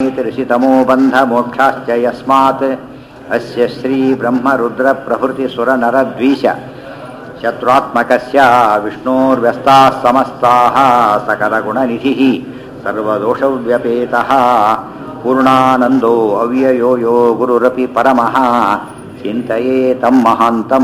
ಋಷಿತಮೇತಿ ಋಷಿತಮೋ ಬಂಧ ಮೋಕ್ಷಾಶ್ಚ ಯಸ್ಮಾತ್ ಅಸ್ಯ ಶ್ರೀ ಬ್ರಹ್ಮ ರುದ್ರ ಪ್ರಭೃತಿ ಸುರ ನರ ದ್ವೀಶ ಶತ್ರುತ್ಮಕಸ್ಯ ವಿಷ್ಣೋರ್ವ್ಯಸ್ತಾಃ ಸಮಸ್ತಾಃ ಸಕಲಗುಣನಿಧಿಃ ಸರ್ವದೋಷವ್ಯಪೇತಃ ಪೂರ್ಣಾನಂದೋ ಅವ್ಯಯೋ ಯೋ ಗುರುರಪಿ ಪರಮಃ ಚಿಂತೆಯೇ ತಂ ಮಹಾಂತಂ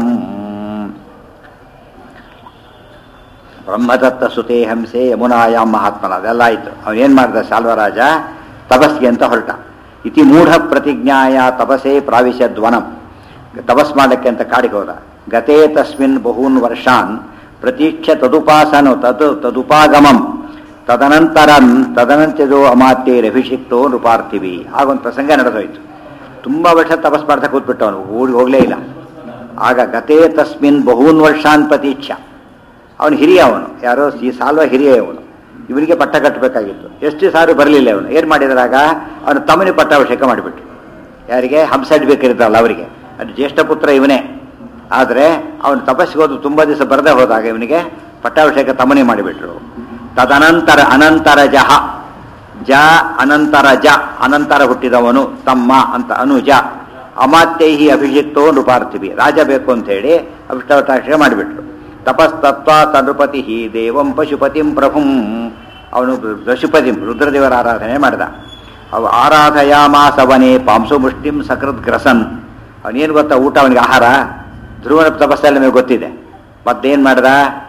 ಬ್ರಹ್ಮದತ್ತ ಸುತೆ ಹಂಸೆ ಯಮುನಾಯಾಮ್ ಮಹಾತ್ಮನ ಅದೆಲ್ಲ ಆಯಿತು ಅವನೇನು ಮಾಡಿದ ಶಾಲ್ವರಾಜ ತಪಸ್ಗೆ ಅಂತ ಹೊರಟ ಇತಿ ಮೂಢ ಪ್ರತಿಜ್ಞಾಯ ತಪಸೇ ಪ್ರಾವಿಶದ್ವನಂ ತಪಸ್ ಮಾಡಕ್ಕೆ ಅಂತ ಕಾಡಿಗೆ ಹೋದ ಗತೇ ತಸ್ಮಿನ್ ಬಹೂನ್ ವರ್ಷಾನ್ ಪ್ರತೀಕ್ಷ ತದುಪಾಸನು ತದ್ ತದುಪಾಗಮಂ ತದನಂತರಂ ತದನಂತರದೋ ಅಮಾತ್ಯೈರಭಿಷಿಕ್ತೋ ನೃಪಾರ್ಥಿವಿ ಆಗೊಂದು ಪ್ರಸಂಗ ನಡೆದೋಯ್ತು ತುಂಬ ವರ್ಷ ತಪಸ್ ಮಾಡ್ತಾ ಕೂತ್ಬಿಟ್ಟು ಅವನು ಊರಿಗೆ ಹೋಗಲೇ ಇಲ್ಲ ಆಗ ಗತೇ ತಸ್ಮಿನ್ ಬಹೂನ್ ವರ್ಷಾನ್ ಪ್ರತೀಕ್ಷ ಅವನು ಹಿರಿಯ ಅವನು ಯಾರೋ ಈ ಸಾಲ್ವ ಹಿರಿಯ ಅವನು ಇವನಿಗೆ ಪಟ್ಟ ಕಟ್ಟಬೇಕಾಗಿತ್ತು ಎಷ್ಟು ಸಾರು ಬರಲಿಲ್ಲ ಅವನು ಏನು ಮಾಡಿದ್ರಾಗ ಅವನು ತಮ್ಮನಿಗೆ ಪಟ್ಟಾಭಿಷೇಕ ಮಾಡಿಬಿಟ್ರು ಯಾರಿಗೆ ಹಂಸಡ್ಬೇಕಿರ್ತಾರಲ್ಲ ಅವರಿಗೆ ಅದು ಜ್ಯೇಷ್ಠ ಪುತ್ರ ಇವನೇ ಆದರೆ ಅವನು ತಪಸ್ಸಿಗೆ ಹೋದು ತುಂಬ ದಿವಸ ಬರದೇ ಹೋದಾಗ ಇವನಿಗೆ ಪಟ್ಟಾಭಿಷೇಕ ತಮ್ಮನೇ ಮಾಡಿಬಿಟ್ರು ತದನಂತರ ಅನಂತರ ಜಹ ಜ ಅನಂತರ ಜ ಅನಂತರ ಹುಟ್ಟಿದವನು ತಮ್ಮ ಅಂತ ಅನುಜ ಅಮಾತ್ಯೈಹಿ ಅಭಿಷಿಕ್ತೋ ನೃಪಾರ್ಥಿವಿ ರಾಜ ಬೇಕು ಅಂತ ಹೇಳಿ ಅಭಿಷ್ಟಾಭಿಷೇಕ ಮಾಡಿಬಿಟ್ರು ತಪಸ್ತತ್ವ ತನೃಪತಿ ದೇವಂ ಪಶುಪತಿಂ ಪ್ರಭುಂ ಅವನು ಪಶುಪತಿಂ ರುದ್ರದೇವರ ಆರಾಧನೆ ಮಾಡಿದ ಅವು ಆರಾಧಯಾಮಾಸವನೇ ಪಾಂಸು ಮುಷ್ಟಿಂ ಸಕೃತ್ ಗ್ರಸನ್ ಅವನೇನು ಗೊತ್ತಾ ಊಟ ಅವನಿಗೆ ಆಹಾರ ಧ್ರುವನ ತಪಸ್ಸಲ್ಲಿ ನಮಗೆ ಗೊತ್ತಿದೆ ಮತ್ತೇನು ಮಾಡ್ದ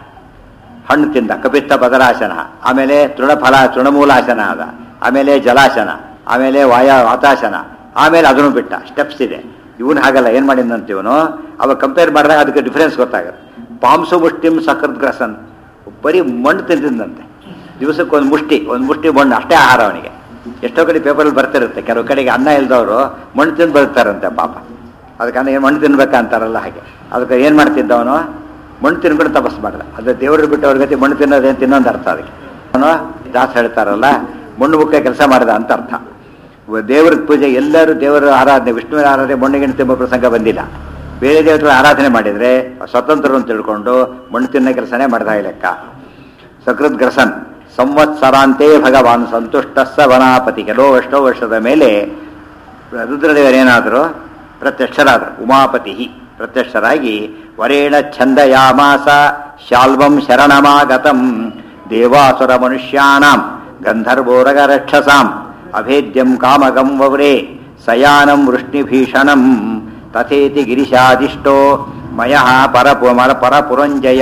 ಹಣ್ಣು ತಿಂದ ಕಪಿತ್ತ ಬದರಾಸನ ಆಮೇಲೆ ತೃಣಫಲ ತೃಣಮೂಲಾಸನ ಅದ ಆಮೇಲೆ ಜಲಾಸನ ಆಮೇಲೆ ವಾಯ ವಾತಾಸನ ಆಮೇಲೆ ಅದನ್ನು ಬಿಟ್ಟ ಸ್ಟೆಪ್ಸ್ ಇದೆ ಇವನು ಹಾಗಲ್ಲ ಏನು ಮಾಡಿದಂತ ಇವನು ಅವಾಗ ಕಂಪೇರ್ ಮಾಡಿದಾಗ ಅದಕ್ಕೆ ಡಿಫ್ರೆನ್ಸ್ ಗೊತ್ತಾಗುತ್ತೆ ಪಾಂಸು ಮುಷ್ಟಿಂ ಸಕೃತ್ ಗ್ರಸನ್ ಬರೀ ಮಣ್ಣು ತಿಂತಿದ್ದಂತೆ ದಿವಸಕ್ಕೆ ಒಂದು ಮುಷ್ಟಿ ಒಂದು ಮುಷ್ಟಿ ಮಣ್ಣು ಅಷ್ಟೇ ಆಹಾರ ಅವನಿಗೆ ಎಷ್ಟೋ ಕಡೆ ಪೇಪರಲ್ಲಿ ಬರ್ತಿರುತ್ತೆ ಕೆಲವು ಕಡೆಗೆ ಅನ್ನ ಇಲ್ದವರು ಮಣ್ಣು ತಿಂದು ಬದುಕ್ತಾರಂತೆ ಪಾಪ ಅದಕ್ಕೆ ಅನ್ನ ಏನು ಮಣ್ಣು ತಿನ್ಬೇಕಾ ಅಂತಾರಲ್ಲ ಹಾಗೆ ಅದಕ್ಕೆ ಏನು ಮಾಡ್ತಿದ್ದವನು ಮಣ್ಣು ತಿನ್ಕೊಂಡು ತಪಸ್ ಮಾಡಿದ ಅದು ದೇವರು ಬಿಟ್ಟು ಅವ್ರ ಗತಿ ಮಣ್ಣು ತಿನ್ನೋದೇನು ತಿನ್ನೋದು ಅರ್ಥ ಅದಕ್ಕೆ ಅವನು ದಾಸ ಹೇಳ್ತಾರಲ್ಲ ಮಣ್ಣು ಮುಕ್ಕ ಕೆಲಸ ಮಾಡಿದ ಅಂತ ಅರ್ಥ ದೇವ್ರ ಪೂಜೆ ಎಲ್ಲರೂ ದೇವರ ಆರಾಧನೆ ವಿಷ್ಣುವಿನ ಆರಾಧನೆ ಮಣ್ಣಿಗೆ ತಿಂಬ ಪ್ರಸಂಗ ಬಂದಿಲ್ಲ ಬೇರೆ ದೇವತೆಗಳ ಆರಾಧನೆ ಮಾಡಿದರೆ ಸ್ವತಂತ್ರರು ಅಂತ ತಿಳ್ಕೊಂಡು ಮಣ್ಣು ತಿನ್ನೋ ಕೆಲಸನೇ ಮಾಡಿದ ಲೆಕ್ಕ ಸಕೃತ್ ಗ್ರಸನ್ ಸಂವತ್ಸರಾಂತೆ ಭಗವಾನ್ ಸಂತುಷ್ಟ ವನಾಪತಿ ಕೆಲವು ಎಷ್ಟೋ ವರ್ಷದ ಮೇಲೆ ರುದ್ರದೇವರೇನಾದರೂ ಪ್ರತ್ಯಕ್ಷರಾದರು ಉಮಾಪತಿ ಪ್ರತ್ಯಕ್ಷರಾಗಿ ವರೇಣ ಛಂದಯಾಮಾಸ ಶಾಲ್ವಂ ಶರಣಮಾಗತಂ ದೇವಾಸುರ ಮನುಷ್ಯಾಣಾಂ ಗಂಧರ್ವೋರಗ ರಕ್ಷಸಾಂ ಅಭೇದ್ಯಂ ಕಾಮಗಂ ವವ್ರೇ ಸಯಾನಂ ವೃಷ್ಣಿಭೀಷಣಂ ತಥೇತಿ ಗಿರಿಶಾದಿಷ್ಟೋ ಮಯ ಪರಪು ಮರ ಪರಪುರಂಜಯ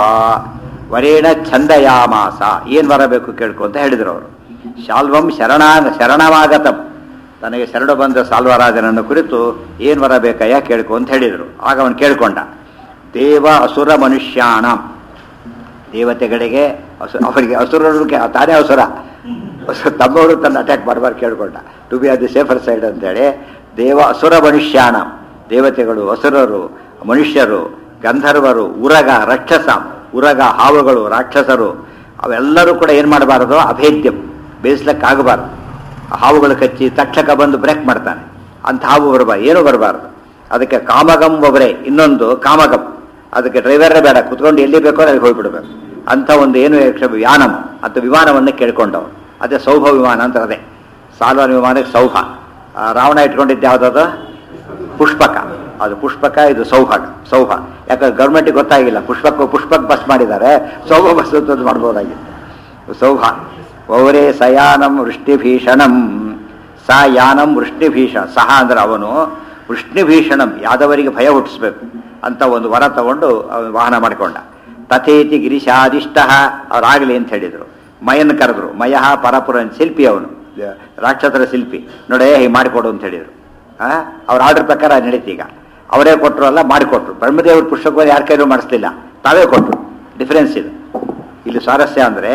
ವರೇಣ ಛಂದಯಾಮಾಸ ಏನು ಬರಬೇಕು ಕೇಳ್ಕೊ ಅಂತ ಹೇಳಿದರು ಅವರು ಶಾಲ್ವಂ ಶರಣ ಶರಣವಾಗತಂ ತನಗೆ ಶರಣ ಬಂದ ಸಾಲ್ವರಾಜನನ್ನು ಕುರಿತು ಏನು ಬರಬೇಕಯ್ಯ ಕೇಳ್ಕೊ ಅಂತ ಹೇಳಿದರು ಆಗ ಅವನು ಕೇಳ್ಕೊಂಡ ದೇವ ಅಸುರ ಮನುಷ್ಯಾಣ ದೇವತೆಗಳಿಗೆ ಅಸು ಅವರಿಗೆ ಅಸುರರಿಗೆ ತಾನೇ ಅಸುರ ತಮ್ಮವರು ತನ್ನ ಅಟ್ಯಾಕ್ ಮಾಡಬಾರ್ದು ಕೇಳ್ಕೊಂಡ to be are the safer side ಅಂತೇಳಿ ದೇವ ಅಸುರ ಮನುಷ್ಯಾಣ ದೇವತೆಗಳು ಅಸುರರು ಮನುಷ್ಯರು ಗಂಧರ್ವರು ಉರಗ ರಾಕ್ಷಸ ಉರಗ ಹಾವುಗಳು ರಾಕ್ಷಸರು ಅವೆಲ್ಲರೂ ಕೂಡ ಏನು ಮಾಡಬಾರದು ಅಭೇದ್ಯಂ ಬೇಯಿಸ್ಲಿಕ್ಕಾಗಬಾರ್ದು ಹಾವುಗಳು ಕಚ್ಚಿ ತಕ್ಷಕ ಬಂದು ಬ್ರೇಕ್ ಮಾಡ್ತಾನೆ ಅಂತ ಹಾವು ಬರಬಾರ್ದು ಏನೂ ಬರಬಾರ್ದು ಅದಕ್ಕೆ ಕಾಮಗಂ ಒಬ್ಬರೇ ಇನ್ನೊಂದು ಕಾಮಗಂ ಅದಕ್ಕೆ ಡ್ರೈವರೇ ಬೇಡ ಕುತ್ಕೊಂಡು ಎಲ್ಲಿ ಬೇಕೋ ಅಲ್ಲಿಗೆ ಹೋಗ್ಬಿಡ್ಬೇಕು ಅಂಥ ಒಂದು ಏನು ಯಾನಂ ಅಂತ ವಿಮಾನವನ್ನು ಕೇಳ್ಕೊಂಡವನು ಅದೇ ಸೌಭ ವಿಮಾನ ಅಂತ ಅದೇ ಸಾಲ್ವನ ವಿಮಾನಕ್ಕೆ ಸೌಭ ರಾವಣ ಇಟ್ಕೊಂಡಿದ್ದು ಯಾವುದದು ಪುಷ್ಪಕ ಅದು ಪುಷ್ಪಕ ಇದು ಸೌಭಾಗ ಸೌಭ ಯಾಕಂದ್ರೆ ಗೌರ್ಮೆಂಟಿಗೆ ಗೊತ್ತಾಗಿಲ್ಲ ಪುಷ್ಪಕ ಪುಷ್ಪಕ್ ಬಸ್ ಮಾಡಿದ್ದಾರೆ ಸೌಭ ಬಸ್ ಅಂತ ಮಾಡ್ಬೋದಾಗಿತ್ತು ಸೌಭ ಒವರೇ ಸಯಾನಂ ವೃಷ್ಟಿಭೀಷಣಂ ಸ ಯಾನಂ ವೃಷ್ಟಿಭೀಷಣ ಸಹ ಅಂದ್ರೆ ಅವನು ವೃಷ್ಣಿಭೀಷಣಂ ಯಾದವರಿಗೆ ಭಯ ಹುಟ್ಟಿಸ್ಬೇಕು ಅಂತ ಒಂದು ವರ ತಗೊಂಡು ಅವನು ವಾಹನ ಮಾಡಿಕೊಂಡ ತಥೇತಿ ಗಿರಿಶಾದಿಷ್ಟ ಅವರಾಗಲಿ ಅಂತ ಹೇಳಿದರು ಮಯನ್ ಕರೆದ್ರು ಮಯ ಪರಪುರನ್ ಶಿಲ್ಪಿ ಅವನು ರಾಕ್ಷಸರ ಶಿಲ್ಪಿ ನೋಡೇ ಹೀಗೆ ಮಾಡಿಕೊಡು ಅಂತ ಹೇಳಿದರು ಅವ್ರ ಆರ್ಡರ್ ಪ್ರಕಾರ ನಡೀತಿ ಈಗ ಅವರೇ ಕೊಟ್ಟರು ಅಲ್ಲ ಮಾಡಿಕೊಟ್ರು ಬ್ರಹ್ಮದೇವ್ರ ಪುಸ್ತಕವನ್ನು ಯಾರ ಕೈಲೂ ಮಾಡಿಸ್ಲಿಲ್ಲ ತಾವೇ ಕೊಟ್ಟರು ಡಿಫರೆನ್ಸ್ ಇದು ಇಲ್ಲಿ ಸ್ವಾರಸ್ಯ ಅಂದರೆ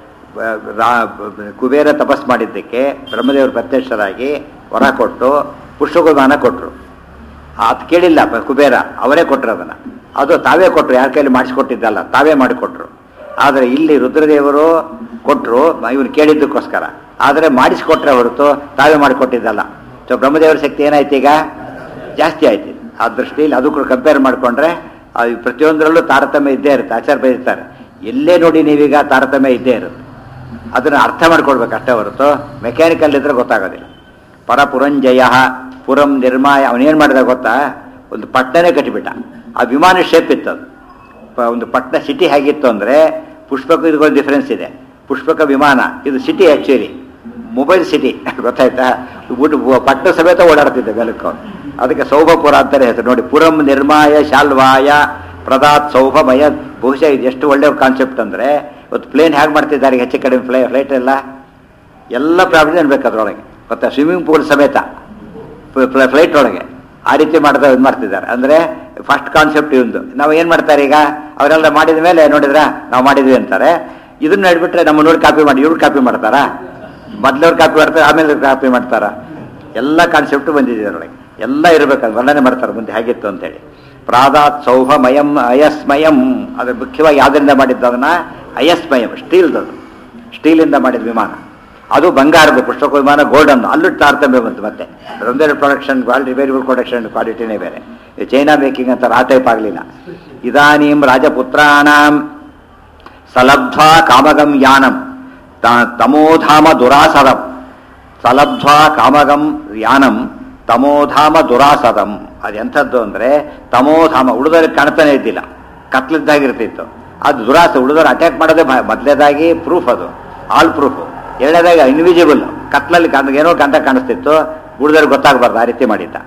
ಕುಬೇರ ತಪಸ್ ಮಾಡಿದ್ದಕ್ಕೆ ಬ್ರಹ್ಮದೇವರು ಪ್ರತ್ಯಕ್ಷರಾಗಿ ವರ ಕೊಟ್ಟು ಪುಷ್ಪಗುಮಾನ ಕೊಟ್ಟರು ಅದು ಕೇಳಿಲ್ಲ ಕುಬೇರ ಅವರೇ ಕೊಟ್ಟರು ಅದನ್ನು ಅದು ತಾವೇ ಕೊಟ್ಟರು ಯಾರ ಕೈಲಿ ಮಾಡಿಸ್ಕೊಟ್ಟಿದ್ದಲ್ಲ ತಾವೇ ಮಾಡಿಕೊಟ್ರು ಆದರೆ ಇಲ್ಲಿ ರುದ್ರದೇವರು ಕೊಟ್ಟರು ಇವನು ಕೇಳಿದ್ದಕ್ಕೋಸ್ಕರ ಆದರೆ ಮಾಡಿಸ್ಕೊಟ್ರೆ ಹೊರತು ತಾವೇ ಮಾಡಿಕೊಟ್ಟಿದ್ದಲ್ಲ ಸೊ ಬ್ರಹ್ಮದೇವರ ಶಕ್ತಿ ಏನಾಯ್ತು ಈಗ ಜಾಸ್ತಿ ಆಯ್ತು ಆ ದೃಷ್ಟಿಯಲ್ಲಿ ಅದು ಕೂಡ ಕಂಪೇರ್ ಮಾಡಿಕೊಂಡ್ರೆ ಪ್ರತಿಯೊಂದರಲ್ಲೂ ತಾರತಮ್ಯ ಇದ್ದೇ ಇರುತ್ತೆ ಆಚಾರ ಬರೀತಾರೆ ಎಲ್ಲೇ ನೋಡಿ ನೀವೀಗ ತಾರತಮ್ಯ ಇದ್ದೇ ಇರುತ್ತೆ ಅದನ್ನು ಅರ್ಥ ಮಾಡ್ಕೊಳ್ಬೇಕು ಅಷ್ಟೇ ಹೊರತು ಮೆಕ್ಯಾನಿಕಲ್ ಇದ್ರೆ ಗೊತ್ತಾಗೋದಿಲ್ಲ ಪರಪುರಂಜಯ ಪುರಂ ನಿರ್ಮಾಯ ಅವನೇನು ಮಾಡಿದ ಗೊತ್ತಾ ಒಂದು ಪಟ್ಟಣನೇ ಕಟ್ಟಿಬಿಟ್ಟ ಆ ವಿಮಾನ ಶೇಪ್ ಇತ್ತು ಅದು ಪ- ಒಂದು ಪಟ್ಟಣ ಸಿಟಿ ಹೇಗಿತ್ತು ಅಂದರೆ ಪುಷ್ಪಕ ಇದಕ್ಕೊಂದು ಡಿಫರೆನ್ಸ್ ಇದೆ ಪುಷ್ಪಕ ವಿಮಾನ ಇದು ಸಿಟಿ ಆ್ಯಕ್ಚುಲಿ ಮೊಬೈಲ್ ಸಿಟಿ ಗೊತ್ತಾಯ್ತಾ ಊಟ ಪಟ್ಟಣ ಸಮೇತ ಓಡಾಡ್ತಿದ್ದೆ ಬೆಳಕು ಅದಕ್ಕೆ ಸೌಭಪುರ ಅಂತಾನೆ ಹೆಸರು ನೋಡಿ ಪುರಂ ನಿರ್ಮಾಯ ಶಾಲ್ವಾಯ ಪ್ರದಾತ್ ಸೌಭಮಯ ಬಹುಶಃ ಇದು ಎಷ್ಟು ಒಳ್ಳೆಯ ಕಾನ್ಸೆಪ್ಟ್ ಅಂದರೆ ಇವತ್ತು ಪ್ಲೇನ್ ಹೇಗೆ ಮಾಡ್ತಿದ್ದಾರೆ ಹೆಚ್ಚು ಕಡಿಮೆ ಫ್ಲೈ ಫ್ಲೈಟ್ ಎಲ್ಲ ಎಲ್ಲ ಪ್ರಾವಿಷನ್ ಬೇಕು ಅದರೊಳಗೆ ಗೊತ್ತಾ ಸ್ವಿಮ್ಮಿಂಗ್ ಪೂಲ್ ಸಮೇತ ಫ್ಲೈಟ್ ಒಳಗೆ ಆ ರೀತಿ ಮಾಡ್ತಾ ಇದು ಮಾಡ್ತಿದ್ದಾರೆ ಅಂದರೆ ಫಸ್ಟ್ ಕಾನ್ಸೆಪ್ಟ್ ಇವಂದು ನಾವು ಏನು ಮಾಡ್ತಾರೆ ಈಗ ಅವರೆಲ್ಲ ಮಾಡಿದ ಮೇಲೆ ನೋಡಿದ್ರ ನಾವು ಮಾಡಿದ್ವಿ ಅಂತಾರೆ ಇದನ್ನ ನೋಡಿಬಿಟ್ರೆ ನಮ್ಮ ನೋಡಿ ಕಾಪಿ ಮಾಡಿ ಇವ್ರು ಕಾಪಿ ಮಾಡ್ತಾರಾ ಮೊದ್ಲವ್ರು ಕಾಪಿ ಮಾಡ್ತಾರೆ ಆಮೇಲೆ ಕಾಪಿ ಮಾಡ್ತಾರ ಎಲ್ಲ ಕಾನ್ಸೆಪ್ಟ್ ಬಂದಿದೆ ಅದರೊಳಗೆ ಎಲ್ಲ ಇರಬೇಕಂತ ವರ್ಣನೆ ಮಾಡ್ತಾರೆ ಮುಂದೆ ಹೇಗಿತ್ತು ಅಂತೇಳಿ ಪ್ರಾದಾತ್ ಸೌಭಮಯಂ ಅಯಸ್ಮಯಂ ಅದ್ರ ಮುಖ್ಯವಾಗಿ ಯಾವ್ದರಿಂದ ಮಾಡಿದ್ದು ಅದನ್ನ ಅಯಸ್ಮಯಂ ಸ್ಟೀಲ್ದದು ಸ್ಟೀಲಿಂದ ಮಾಡಿದ ವಿಮಾನ ಅದು ಬಂಗಾರದ ಪುಸ್ತಕ ವಿಮಾನ ಗೋಲ್ಡನ್ ಅಲ್ಲೂ ತಾರತಮ್ಯ ಬಂತು ಮತ್ತೆ ಒಂದೇ production quality very good production ಕ್ವಾಲಿಟಿನೇ ಬೇರೆ ಇದು ಚೈನಾ ಮೇಕಿಂಗ್ ಅಂತ ಆ ಟೈಪ್ ಆಗಲಿಲ್ಲ ಇದಾನೀಂ ರಾಜಪುತ್ರಾಣಾಂ ಸಲಬ್ಧ್ವಾ ಕಾಮಗಂ ಯಾನಂ ತ- ತಮೋಧಾಮ ದುರಾಸದಂ ಸಲಬ್ಧ್ವಾ ಕಾಮಗಂ ಯಾನಂ ತಮೋಧಾಮ ದುರಾಸದಂ ಅದೆಂಥದ್ದು ಅಂದರೆ ತಮೋಧಾಮ ಉಳಿದವ್ರಿಗೆ ಕಾಣ್ತಾನೆ ಇದ್ದಿಲ್ಲ ಕತ್ಲಿದ್ದಾಗಿರ್ತಿತ್ತು ಅದು ದುರಾಸ ಉಳಿದವ್ರು ಅಟ್ಯಾಕ್ ಮಾಡೋದೇ ಭ- ಮೊದಲನೇದಾಗಿ ಪ್ರೂಫ್ ಅದು ಆಲ್ ಪ್ರೂಫ್ ಎರಡನೇದಾಗಿ ಇನ್ವಿಜಿಬಲ್ ಕತ್ಲಲ್ಲಿ ಕಾಣ ಏನೋ ಗಂಧ ಕಾಣಿಸ್ತಿತ್ತು ಉಳಿದವ್ರಿಗೆ ಗೊತ್ತಾಗಬಾರ್ದು ಆ ರೀತಿ ಮಾಡಿದ್ದ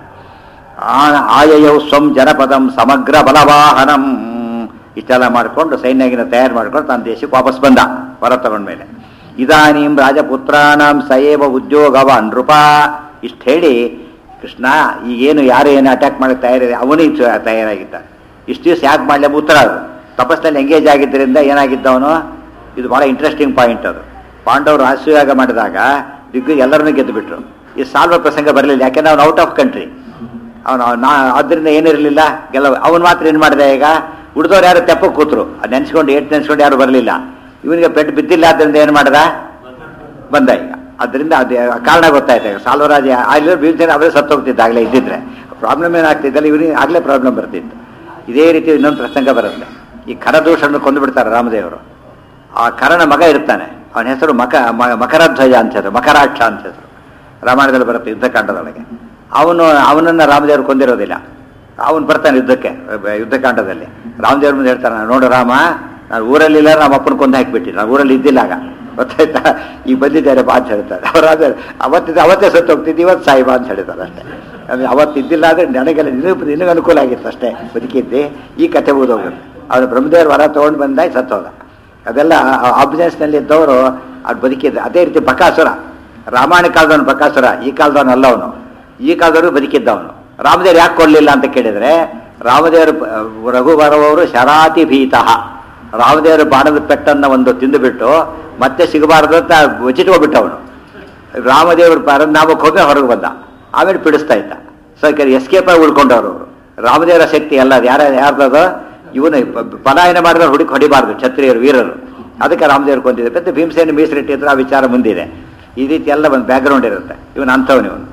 ಆ- ಆಯಯೌ ಸ್ವಂ ಜನಪದಂ ಸಮಗ್ರ ಬಲವಾಹನಂ ಇಷ್ಟೆಲ್ಲ ಮಾಡಿಕೊಂಡು ಸೈನ್ಯಗಿನ ತಯಾರು ಮಾಡ್ಕೊಂಡು ತನ್ನ ದೇಶಕ್ಕೆ ವಾಪಸ್ ಬಂದ ಹೊರ ತಗೊಂಡ್ಮೇಲೆ ಇದಾನೀಂ ರಾಜಪುತ್ರಾಣಂ ಸಯೇವ ಉದ್ಯೋಗವ ನೃಪ ಇಷ್ಟು ಹೇಳಿ ಕೃಷ್ಣ ಈಗೇನು ಯಾರು ಏನು ಅಟ್ಯಾಕ್ ಮಾಡಕ್ಕೆ ತಯಾರಿದೆ ಅವನೇ ತಯಾರಾಗಿದ್ದ ಇಷ್ಟು ದಿವಸ ಯಾಕೆ ಮಾಡಲಿ ಉತ್ತರ ಅದು ತಪಸ್ಸಲ್ಲಿ ಎಂಗೇಜ್ ಆಗಿದ್ದರಿಂದ ಏನಾಗಿದ್ದವನು ಇದು ಬಹಳ ಇಂಟ್ರೆಸ್ಟಿಂಗ್ ಪಾಯಿಂಟ್ ಅದು ಪಾಂಡವರು ಹಾಸ್ಯಯಾಗ ಮಾಡಿದಾಗ ದಿಗ್ಗಜ ಎಲ್ಲರನ್ನೂ ಗೆದ್ದು ಬಿಟ್ರು ಈ ಸಾಲ್ವ ಪ್ರಸಂಗ ಬರಲಿಲ್ಲ ಯಾಕೆಂದ್ರೆ ಅವನು ಔಟ್ ಆಫ್ ಕಂಟ್ರಿ ಅವನು ನಾ ಆದ್ದರಿಂದ ಏನಿರಲಿಲ್ಲ ಗೆಲ್ಲ ಅವನು ಮಾತ್ರ ಏನು ಮಾಡಿದೆ ಈಗ ಉಳಿದವ್ರು ಯಾರು ತೆಪ್ಪ ಕೂತರು ಅದು ನೆನ್ಸ್ಕೊಂಡು ಏಟ್ ನೆನ್ಸ್ಕೊಂಡು ಯಾರು ಬರಲಿಲ್ಲ ಇವನಿಗೆ ಪೆಟ್ಟು ಬಿದ್ದಿಲ್ಲ ಆದ್ದರಿಂದ ಏನು ಮಾಡ್ದ ಬಂದ ಈಗ ಅದರಿಂದ ಅದು ಕಾರಣ ಗೊತ್ತಾಯ್ತು ಈಗ ಸಾಲ್ವರಾಜ ಅಲ್ಲಿ ಭೀಮಸೇನ ಅವರೇ ಸತ್ತೋಗ್ತಿದ್ದ ಆಗಲೇ ಇದ್ದಿದ್ರೆ ಪ್ರಾಬ್ಲಮ್ ಏನಾಗ್ತಿದ್ದಲ್ಲ ಇವನಿಗೆ ಆಗಲೇ ಪ್ರಾಬ್ಲಮ್ ಬರ್ತಿತ್ತು ಇದೇ ರೀತಿ ಇನ್ನೊಂದು ಪ್ರಸಂಗ ಬರುತ್ತೆ ಈ ಖರದೋಷನ್ನು ಕೊಂದು ಬಿಡ್ತಾರೆ ರಾಮದೇವರು ಆ ಕರನ ಮಗ ಇರ್ತಾನೆ ಅವನ ಹೆಸರು ಮಕ ಮ- ಮಕರಧ್ವಜ ಅಂತ ಹೆಸರು ಮಕರಾಕ್ಷ ಅಂತ ಹೆಸರು ರಾಮಾಯಣದಲ್ಲಿ ಬರುತ್ತೆ ಯುದ್ಧಕಾಂಡದೊಳಗೆ ಅವನು ಅವನನ್ನು ರಾಮದೇವರು ಕೊಂದಿರೋದಿಲ್ಲ ಅವನು ಬರ್ತಾನೆ ಯುದ್ಧಕ್ಕೆ ಅಹ್, ಯುದ್ಧಕಾಂಡದಲ್ಲಿ ರಾಮದೇವ್ರ ಮುಂದೆ ಹೇಳ್ತಾನೆ ನೋಡು ರಾಮ ನಾನು ಊರಲ್ಲಿಲ್ಲ ನಮ್ಮ ಅಪ್ಪನ ಕೊಂದು ಹಾಕಿಬಿಟ್ಟು ನಾನು ಊರಲ್ಲಿ ಇದ್ದಿಲ್ಲ ಆಗ ಗೊತ್ತಾಯ್ತಾ ಈಗ ಬಂದಿದ್ದಾರೆ ಬಾ ಅಂತ ಹೇಳ್ತಾರೆ ಅವರಾದ ಅವತ್ತಿದ್ದ ಅವತ್ತೇ ಸತ್ತು ಹೋಗ್ತಿದ್ದು ಇವತ್ತು ಸಾಯಿ ಬಾ ಅಂತ ಹೇಳ್ತಾರೆ ಅಷ್ಟೇ ಅಂದ್ರೆ ಅವತ್ತು ಇದ್ದಿಲ್ಲ ಆದರೆ ನನಗೆಲ್ಲ ನಿನಗೆ ನಿನಗೆ ಅನುಕೂಲ ಆಗಿತ್ತು ಅಷ್ಟೇ ಬದುಕಿದ್ದೆ ಈ ಕಥೆ ಓದೋಗುತ್ತೆ ಅವನು ಬ್ರಹ್ಮದೇವ್ರ ವರ ತೊಗೊಂಡು ಬಂದಾಗ ಸತ್ತೋದ ಅದೆಲ್ಲ ಆಬ್ಜೆನ್ಸ್ನಲ್ಲಿ ಇದ್ದವರು ಅವ್ರು ಬದುಕಿದ್ದ ಅದೇ ರೀತಿ ಬಕಾಸುರ ರಾಮಾಯಣ ಕಾಲದವನು ಬಕಾಸುರ ಈ ಕಾಲದವನು ಅಲ್ಲ ಅವನು ಈ ಕಾಲದವರು ಬದುಕಿದ್ದವನು ರಾಮದೇವ್ರು ಯಾಕೆ ಕೊಡಲಿಲ್ಲ ಅಂತ ಕೇಳಿದರೆ ರಾಮದೇವರು ರಘುವರವರು ಶರಾತಿ ಭೀತಃ ರಾಮದೇವರು ಬಾಣದ ಪೆಟ್ಟನ್ನು ಒಂದು ತಿಂದುಬಿಟ್ಟು ಮತ್ತೆ ಸಿಗಬಾರದು ಅಂತ ಬಚ್ಚಿಟ್ಕೊಬಿಟ್ಟ ಅವನು ರಾಮದೇವರು ಪರನಾಮಕ್ಕೆ ಹೋಗಿ ಹೊರಗೆ ಬಂದ ಆಮೇಲೆ ಪೀಡಿಸ್ತಾ ಇದ್ದ ಸೊ ಎಸ್ಕೇಪ್ ಆಗಿ ಉಳ್ಕೊಂಡವ್ರು ಅವರು ರಾಮದೇವರ ಶಕ್ತಿ ಅಲ್ಲ ಅದು ಯಾರ ಯಾರ್ದದು ಇವನು ಪ- ಪಲಾಯನ ಮಾಡಿದ್ರೆ ಹುಡುಕಿ ಹೊಡಿಬಾರ್ದು ಕ್ಷತ್ರಿಯರು ವೀರರು ಅದಕ್ಕೆ ರಾಮದೇವರು ಕೊಂದಿದೆ ಮತ್ತೆ ಭೀಮಸೇನ ಮೀಸಲಿಟ್ಟಿದ್ರೆ ಆ ವಿಚಾರ ಮುಂದಿದೆ ಈ ರೀತಿ ಎಲ್ಲ ಒಂದು ಬ್ಯಾಕ್ಗ್ರೌಂಡ್ ಇರುತ್ತೆ ಇವನು ಅಂಥವನು ಇವನು